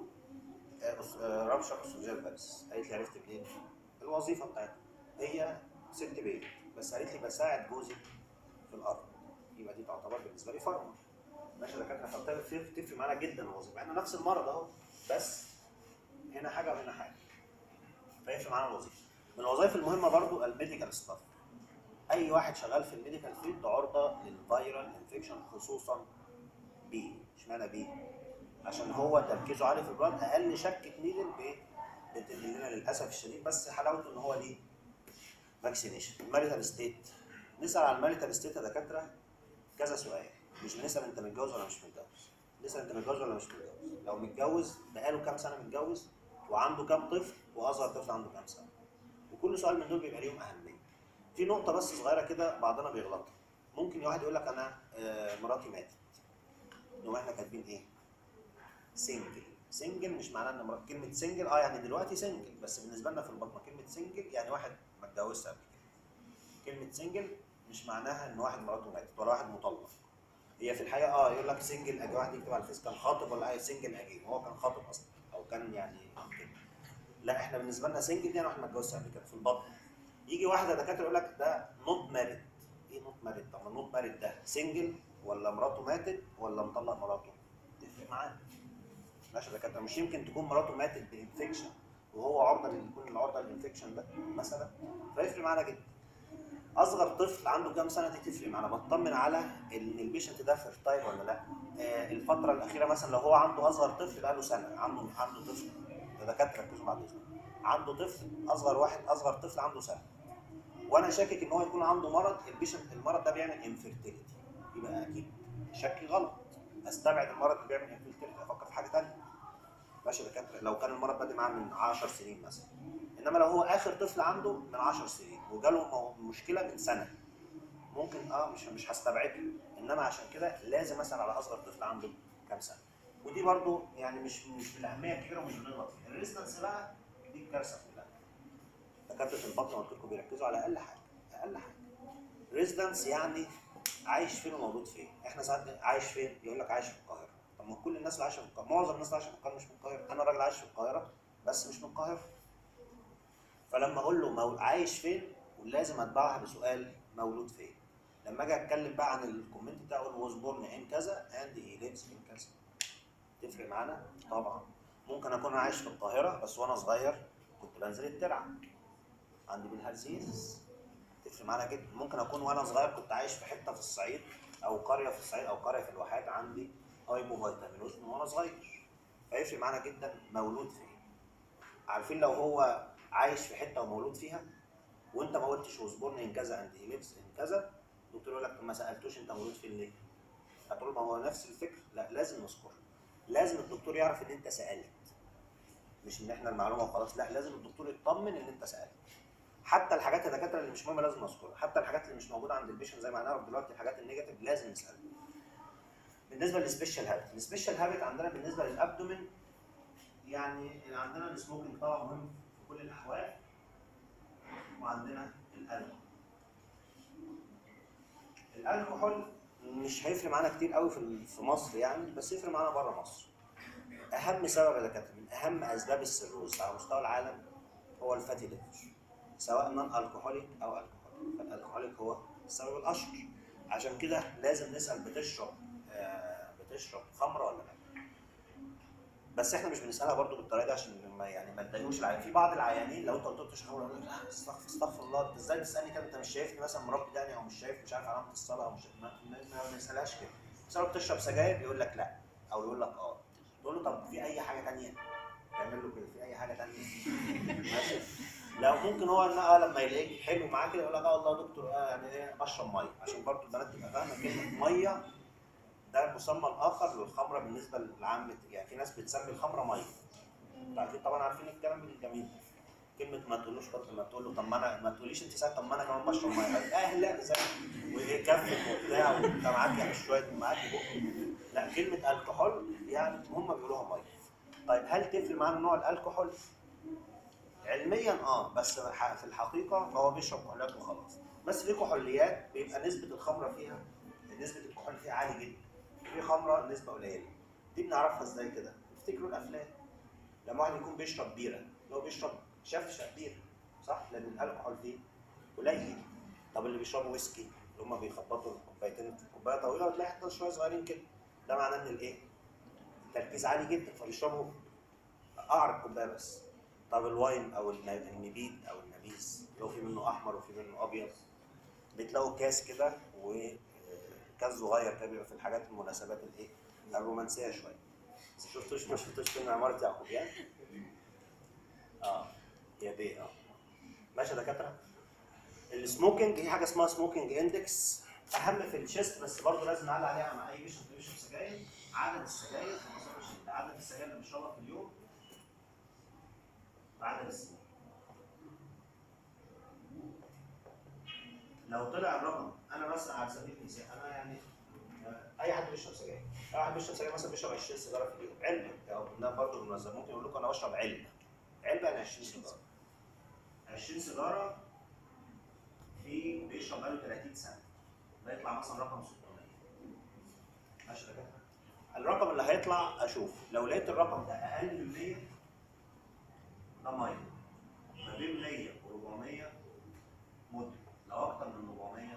رابشر اوستروجين فيرس قالت لي عرفت منين؟ الوظيفه بتاعتها هي ست بيت بس قالت لي بساعد جوزي في الارض يبقى دي تعتبر بالنسبه لي فارمر ماشي دكاتره فبتفرق تفرق معانا جدا الوظيفه احنا نفس المرض اهو بس هنا حاجه وهنا حاجه فيفرق معانا الوظيفه من الوظائف المهمه برضو الميديكال ستاف اي واحد شغال في الميديكال فيلد عرضه للفيرال انفكشن خصوصا بي اشمعنى بي عشان هو تركيزه عالي في البلد اقل شكه نيدل بتدلنا للاسف الشديد بس حلاوته ان هو ليه فاكسينيشن الماريتال ستيت نسال على الماريتال ستيت يا دكاتره كذا سؤال مش بنسال انت متجوز ولا مش متجوز نسال انت متجوز ولا مش متجوز لو متجوز بقاله كام سنه متجوز وعنده كام طفل واصغر طفل عنده كام سنه وكل سؤال من دول بيبقى ليهم اهميه في نقطه بس صغيره كده بعضنا بيغلطها ممكن واحد يقول لك انا آه، مراتي ماتت نقوم احنا كاتبين ايه سنجل سنجل مش معناه ان مرات كلمه سنجل اه يعني دلوقتي سنجل بس بالنسبه لنا في البطنه كلمه سنجل يعني واحد ما اتجوزش قبل كده كلمه سنجل مش معناها ان واحد مراته ماتت ولا واحد مطلق هي في الحقيقه اه يقول لك سنجل اجي واحد يكتب على الفيس كان خاطب ولا اي سنجل اجي هو كان خاطب اصلا او كان يعني كده لا احنا بالنسبه لنا سنجل دي يعني واحد ما اتجوزش قبل كده في البطن يجي واحده دكاتره يقول لك ده نوت مارد ايه نوت مارد طب ما نوت مارد ده سنجل ولا مراته ماتت ولا مطلق مراته تفرق معانا ماشي يا دكاتره مش يمكن تكون مراته ماتت بانفكشن وهو عرضه ان يكون العرضه للانفكشن ده مثلا فيفرق معانا جدا اصغر طفل عنده كام سنه دي تفرق معانا بطمن على ان البيشنت ده فيرتايل ولا لا آه الفتره الاخيره مثلا لو هو عنده اصغر طفل بقى له سنه عنده عنده طفل الدكاتره ركزوا بعد اذنكم عنده طفل اصغر واحد اصغر طفل عنده سنه وانا شاكك ان هو يكون عنده مرض البيشنت المرض ده بيعمل انفيرتيليتي يبقى اكيد شكي غلط استبعد المرض اللي بيعمل انفيرتيليتي افكر في حاجه ثانيه ماشي يا دكاتره لو كان المرض بادئ معاه من 10 سنين مثلا انما لو هو اخر طفل عنده من 10 سنين وجاله مو- مشكله من سنه ممكن اه مش مش هستبعده انما عشان كده لازم اسال على اصغر طفل عنده كام سنه ودي برضو يعني مش مش بالاهميه الكبيره ومش بنغلط فيها الريزنس بقى دي الكارثه كلها دكاتره البطن قلت لكم بيركزوا على اقل حاجه اقل حاجه ريزيدنس يعني عايش فين وموجود فين احنا ساعات عايش فين يقول لك عايش في القاهره طب ما كل الناس اللي عايشه في القاهره معظم الناس اللي عايشه في القاهره مش من القاهره انا راجل عايش في القاهره بس مش من القاهره فلما اقول له مول... عايش فين ولازم اتبعها بسؤال مولود فين لما اجي اتكلم بقى عن الكومنت بتاعه اقول was born in كذا and he lives in كذا تفرق معانا طبعا ممكن اكون عايش في القاهره بس وانا صغير كنت بنزل الترعه عندي بالهرزيز تفرق معانا جدا ممكن اكون وانا صغير كنت عايش في حته في الصعيد او قريه في الصعيد او قريه في الواحات عندي هايبوفيتامينوز من وانا صغير فيفرق معانا جدا مولود فين عارفين لو هو عايش في حته ومولود فيها وانت ما قلتش وزبورن ان كذا اند هي ليفز ان كذا الدكتور يقول لك طب ما سالتوش انت مولود فين ليه؟ هتقول ما هو نفس الفكر لا لازم نذكر لازم الدكتور يعرف ان انت سالت مش ان احنا المعلومه وخلاص لا لازم الدكتور يطمن ان انت سالت حتى الحاجات الدكاتره اللي مش مهمه لازم نذكرها حتى الحاجات اللي مش موجوده عند البيشنت زي ما هنعرف دلوقتي الحاجات النيجاتيف لازم نسالها بالنسبه للسبيشال هابت السبيشال هابت عندنا بالنسبه للابدومين يعني عندنا السموكينج طبعا مهم في كل الاحوال وعندنا الالكحول الالكحول مش هيفرق معانا كتير قوي في في مصر يعني بس يفرق معانا بره مصر اهم سبب يا دكاتره من اهم اسباب السيروز على مستوى العالم هو الفاتي ليفر سواء نون الكحوليك او الكحوليك فالالكحوليك هو السبب الاشهر عشان كده لازم نسال بتشرب آه بتشرب خمره ولا لا بس احنا مش بنسالها برضو بالطريقه دي عشان ما يعني ما تضايقوش العيان في بعض العيانين لو انت قلت له تشرب خمره يقول لك لا استغفر استغفر الله انت ازاي بتسالني كده انت مش شايفني مثلا مربي دقني او مش شايف مش عارف علامه الصلاه او مش ما, ما, ما بنسالهاش كده بس لو بتشرب سجاير يقول لك لا او يقول لك اه تقول له طب في اي حاجه ثانيه تعمل له كده في اي حاجه ثانيه ماشي لو ممكن هو إن آه لما يلاقيك حلو معاه كده يقول لك اه والله يا دكتور آه يعني ايه اشرب ميه عشان برضه البنات تبقى فاهمه كلمه ميه ده المسمى الاخر للخمره بالنسبه لعامه يعني في ناس بتسمي الخمره ميه انتوا اكيد طبعا عارفين الكلام الجميل كلمه ما تقولوش خد ما تقول له طب ما انا ما تقوليش انت ساعه طب ما انا كمان بشرب ميه اه لا زي ويكفف وبتاع وانت معاك يعني شويه معاك بق لا كلمه الكحول يعني هم بيقولوها ميه طيب هل تفرق معانا نوع الالكحول؟ علميا اه بس في الحقيقه فهو بيشرب كحوليات وخلاص بس في كحوليات بيبقى نسبه الخمره فيها نسبه الكحول فيها عالي جدا في خمره نسبه قليله دي بنعرفها ازاي كده؟ افتكروا الافلام لما واحد يكون بيشرب بيره لو بيشرب شفشق بيره صح؟ لان الالكحول فيه قليل طب اللي بيشربوا ويسكي اللي هم بيخبطوا الكوبايتين في كوبايه طويله وتلاقي حته شويه صغيرين كده ده معناه ان الايه؟ التركيز عالي جدا فبيشربوا قعر الكوبايه بس طب الواين او الن- النبيد او النبيذ لو في منه احمر وفي منه ابيض بتلاقوا كاس كده وكاس صغير كده بيبقى في الحاجات المناسبات الايه؟ الرومانسيه شويه بس شفتوش ما شفتوش فيلم عمارة يعقوبيان؟ اه يا بيه اه ماشي يا دكاتره السموكينج في حاجه اسمها سموكينج اندكس اهم في الشيست بس برضه لازم نعلق عليها مع اي بيشنت بيشرب سجاير عدد السجاير في مصر الشديد عدد السجاير اللي بيشربها في اليوم وعدد السنين لو طلع الرقم انا مثلا على سبيل المثال انا يعني آه، اي حد بيشرب سجاير اي واحد بيشرب سجاير مثلا بيشرب 20 سيجاره في اليوم علبه او ده برضه بالمناسبه ممكن يقول لكم انا بشرب علبه علبه يعني 20 سيجاره 20 سيجاره في بيشرب بقاله 30 سنه ده يطلع مثلا رقم 600 ماشي يا دكاتره الرقم اللي هيطلع اشوف لو لقيت الرقم ده اقل من 100 ده ميه ما بين 100 و 400 مدة لو اكتر من 400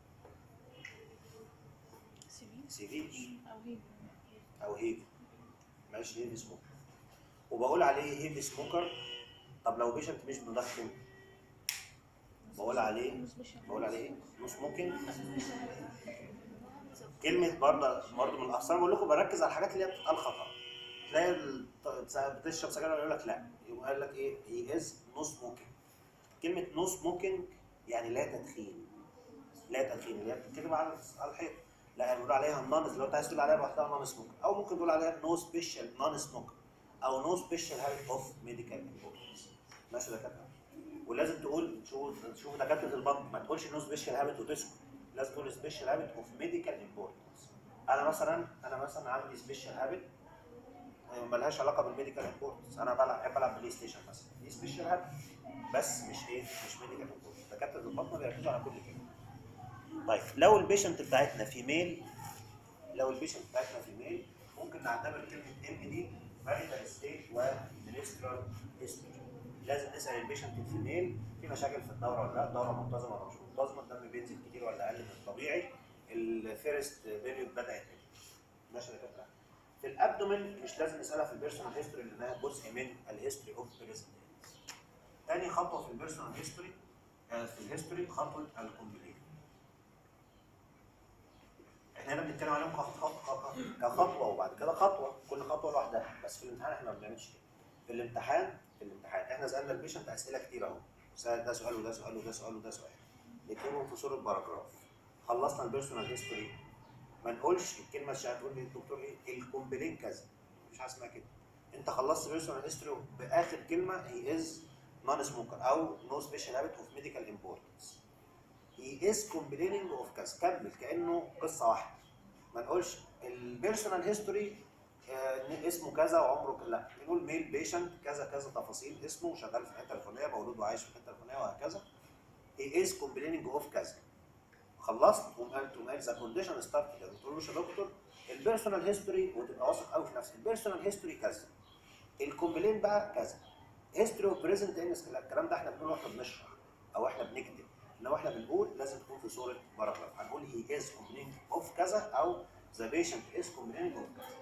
سيبين سي في او هي او هيفي ماشي هيفي سموكر وبقول عليه هيفي سموكر طب لو بيشنت مش مدخن بقول عليه بقول عليه ايه؟ نو سموكينج كلمة برضه برضه من الأخصام بقول لكم بركز على الحاجات اللي هي بتتقال خطأ تلاقي ال- بتشرب سجاير يقول لك لا يقوم قال لك ايه هي از نو سموكينج كلمة نو سموكينج يعني لا تدخين لا تدخين اللي هي بتتكلم على على الحيط لا بنقول عليها نون لو انت عايز تقول عليها لوحدها نون سموك او ممكن تقول عليها نو سبيشال نون سموك او نو سبيشال هابت اوف ميديكال امبورتنس ماشي يا دكاتره ولازم تقول شوف شوف دكاتره البطن ما تقولش نو سبيشال هابت وتسكت لازم تقول سبيشال هابت اوف ميديكال امبورتنس انا مثلا انا مثلا عندي سبيشال هابت ملهاش علاقه بالميديكال امبورتنس انا بلعب بحب العب بلاي ستيشن مثلا دي سبيشال هابت بس مش ايه مش ميديكال امبورتنس دكاتره البطن بيركزوا على كل كده طيب لو البيشنت بتاعتنا فيميل لو البيشنت بتاعتنا فيميل ممكن نعتبر كلمه ام دي ماريتال ستيت ومينسترال هيستوري لازم نسال البيشنت الفيميل في مشاكل في الدوره ولا لا الدوره منتظمه ولا مش منتظمه الدم بينزل كتير ولا اقل من الطبيعي الفيرست بيريود بدات امتى ماشي يا دكاتره في الابدومين مش لازم نسالها في البيرسونال هيستوري لانها جزء من الهيستوري اوف بريزنت تاني خطوه في البيرسونال هيستوري في الهيستوري خطوه الكومبليت احنا هنا بنتكلم عليهم كخط- خط- كخطوه وبعد كده خطوه كل خطوه لوحدها بس في الامتحان احنا ما بنعملش كده في الامتحان في الامتحان احنا سالنا البيشنت اسئله كتير اهو سال ده سؤال وده سؤال وده سؤال وده سؤال نكتبهم في صوره باراجراف خلصنا البيرسونال هيستوري ما نقولش الكلمه اللي هتقول لي الدكتور ايه الكومبلين كذا مفيش حاجه اسمها كده انت خلصت بيرسونال هيستوري باخر كلمه هي از نون سموكر او نو سبيشال هابت اوف ميديكال امبورتنس هي از كومبليننج اوف كذا كمل كانه قصه واحده ما نقولش البيرسونال هيستوري اسمه كذا وعمره كذا لا نقول ميل بيشنت كذا كذا تفاصيل اسمه شغال في الحته الفلانيه مولود وعايش في الحته الفلانيه وهكذا هي از كومبليننج اوف كذا خلصت تقوم قال تقوم قال ذا كونديشن ستارت كده تقول له يا دكتور البيرسونال هيستوري وتبقى واثق قوي في نفسك البيرسونال هيستوري كذا الكومبلين بقى كذا هيستوري اوف بريزنت انس الكلام ده احنا بنقوله واحنا بنشرح او احنا بنكتب انما احنا بنقول لازم تكون في صوره باراجراف هنقول هي از كومبلينج اوف كذا او ذا بيشنت از كومبلينج اوف كذا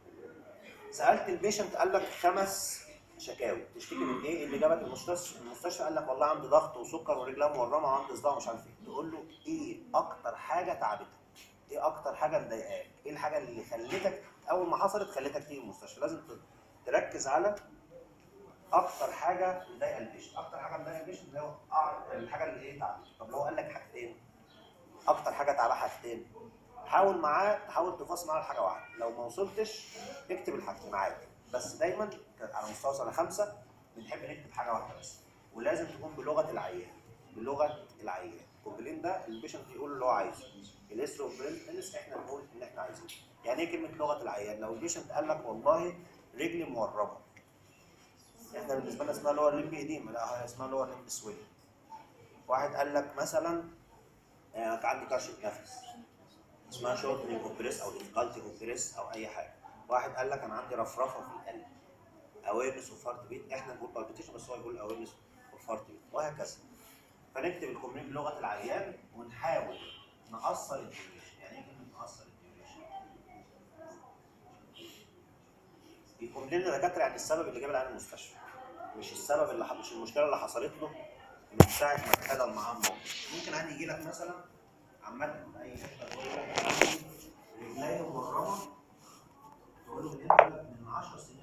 سالت البيشنت قال لك خمس شكاوي تشتكي من ايه اللي جابك المستشفى المستشفى قال لك والله عندي ضغط وسكر ورجلها مورمه وعندي صداع ومش عارف ايه تقول له ايه اكتر حاجه تعبتك ايه اكتر حاجه مضايقاك ايه الحاجه اللي خلتك اول ما حصلت خلتك تيجي المستشفى لازم تركز على اكتر حاجه مضايقه البيشنت اكتر حاجه مضايقه البيشنت اللي هو أع- الحاجه اللي ايه تعبتك طب لو قال لك حاجتين اكتر حاجه تعبها حاجتين حاول معاه تحاول تفاصل معاه الحاجه واحده لو ما وصلتش اكتب الحاجتين عادي بس دايما على مستوى سنه خمسه بنحب نكتب حاجه واحده بس ولازم تكون بلغه العيان بلغه العيان الكومبلين ده البيشنت يقول اللي هو عايزه الاسر والبرنس احنا نقول ان احنا عايزينه يعني ايه كلمه لغه العيان لو البيشنت قال لك والله رجلي مورمه احنا بالنسبه لنا اسمها لور ليمب اديما لا هي اسمها لور ليمب سويل واحد قال لك مثلا آه، كان عندي كرشه نفس اسمها شورتنج اوف بريس او ديفيكالتي اوف بريس او اي حاجه واحد قال لك انا عندي رفرفه في القلب اويرنس اوف هارت بيت احنا نقول بالبيتيشن بس هو يقول اويرنس اوف هارت بيت وهكذا فنكتب الكومبلين بلغه العيان ونحاول نقصر الديوريشن يعني ايه كلمه نقصر الديوريشن؟ الكومبلين للدكاتره يعني السبب اللي جاب العيان المستشفى مش السبب اللي ح- مش المشكله اللي حصلت له من ساعه ما اتحدث معاه الموقف ممكن عندي يجي لك مثلا عامه في اي حته يقول لك رجلي مورمه تقول له من امتى؟ من 10 سنين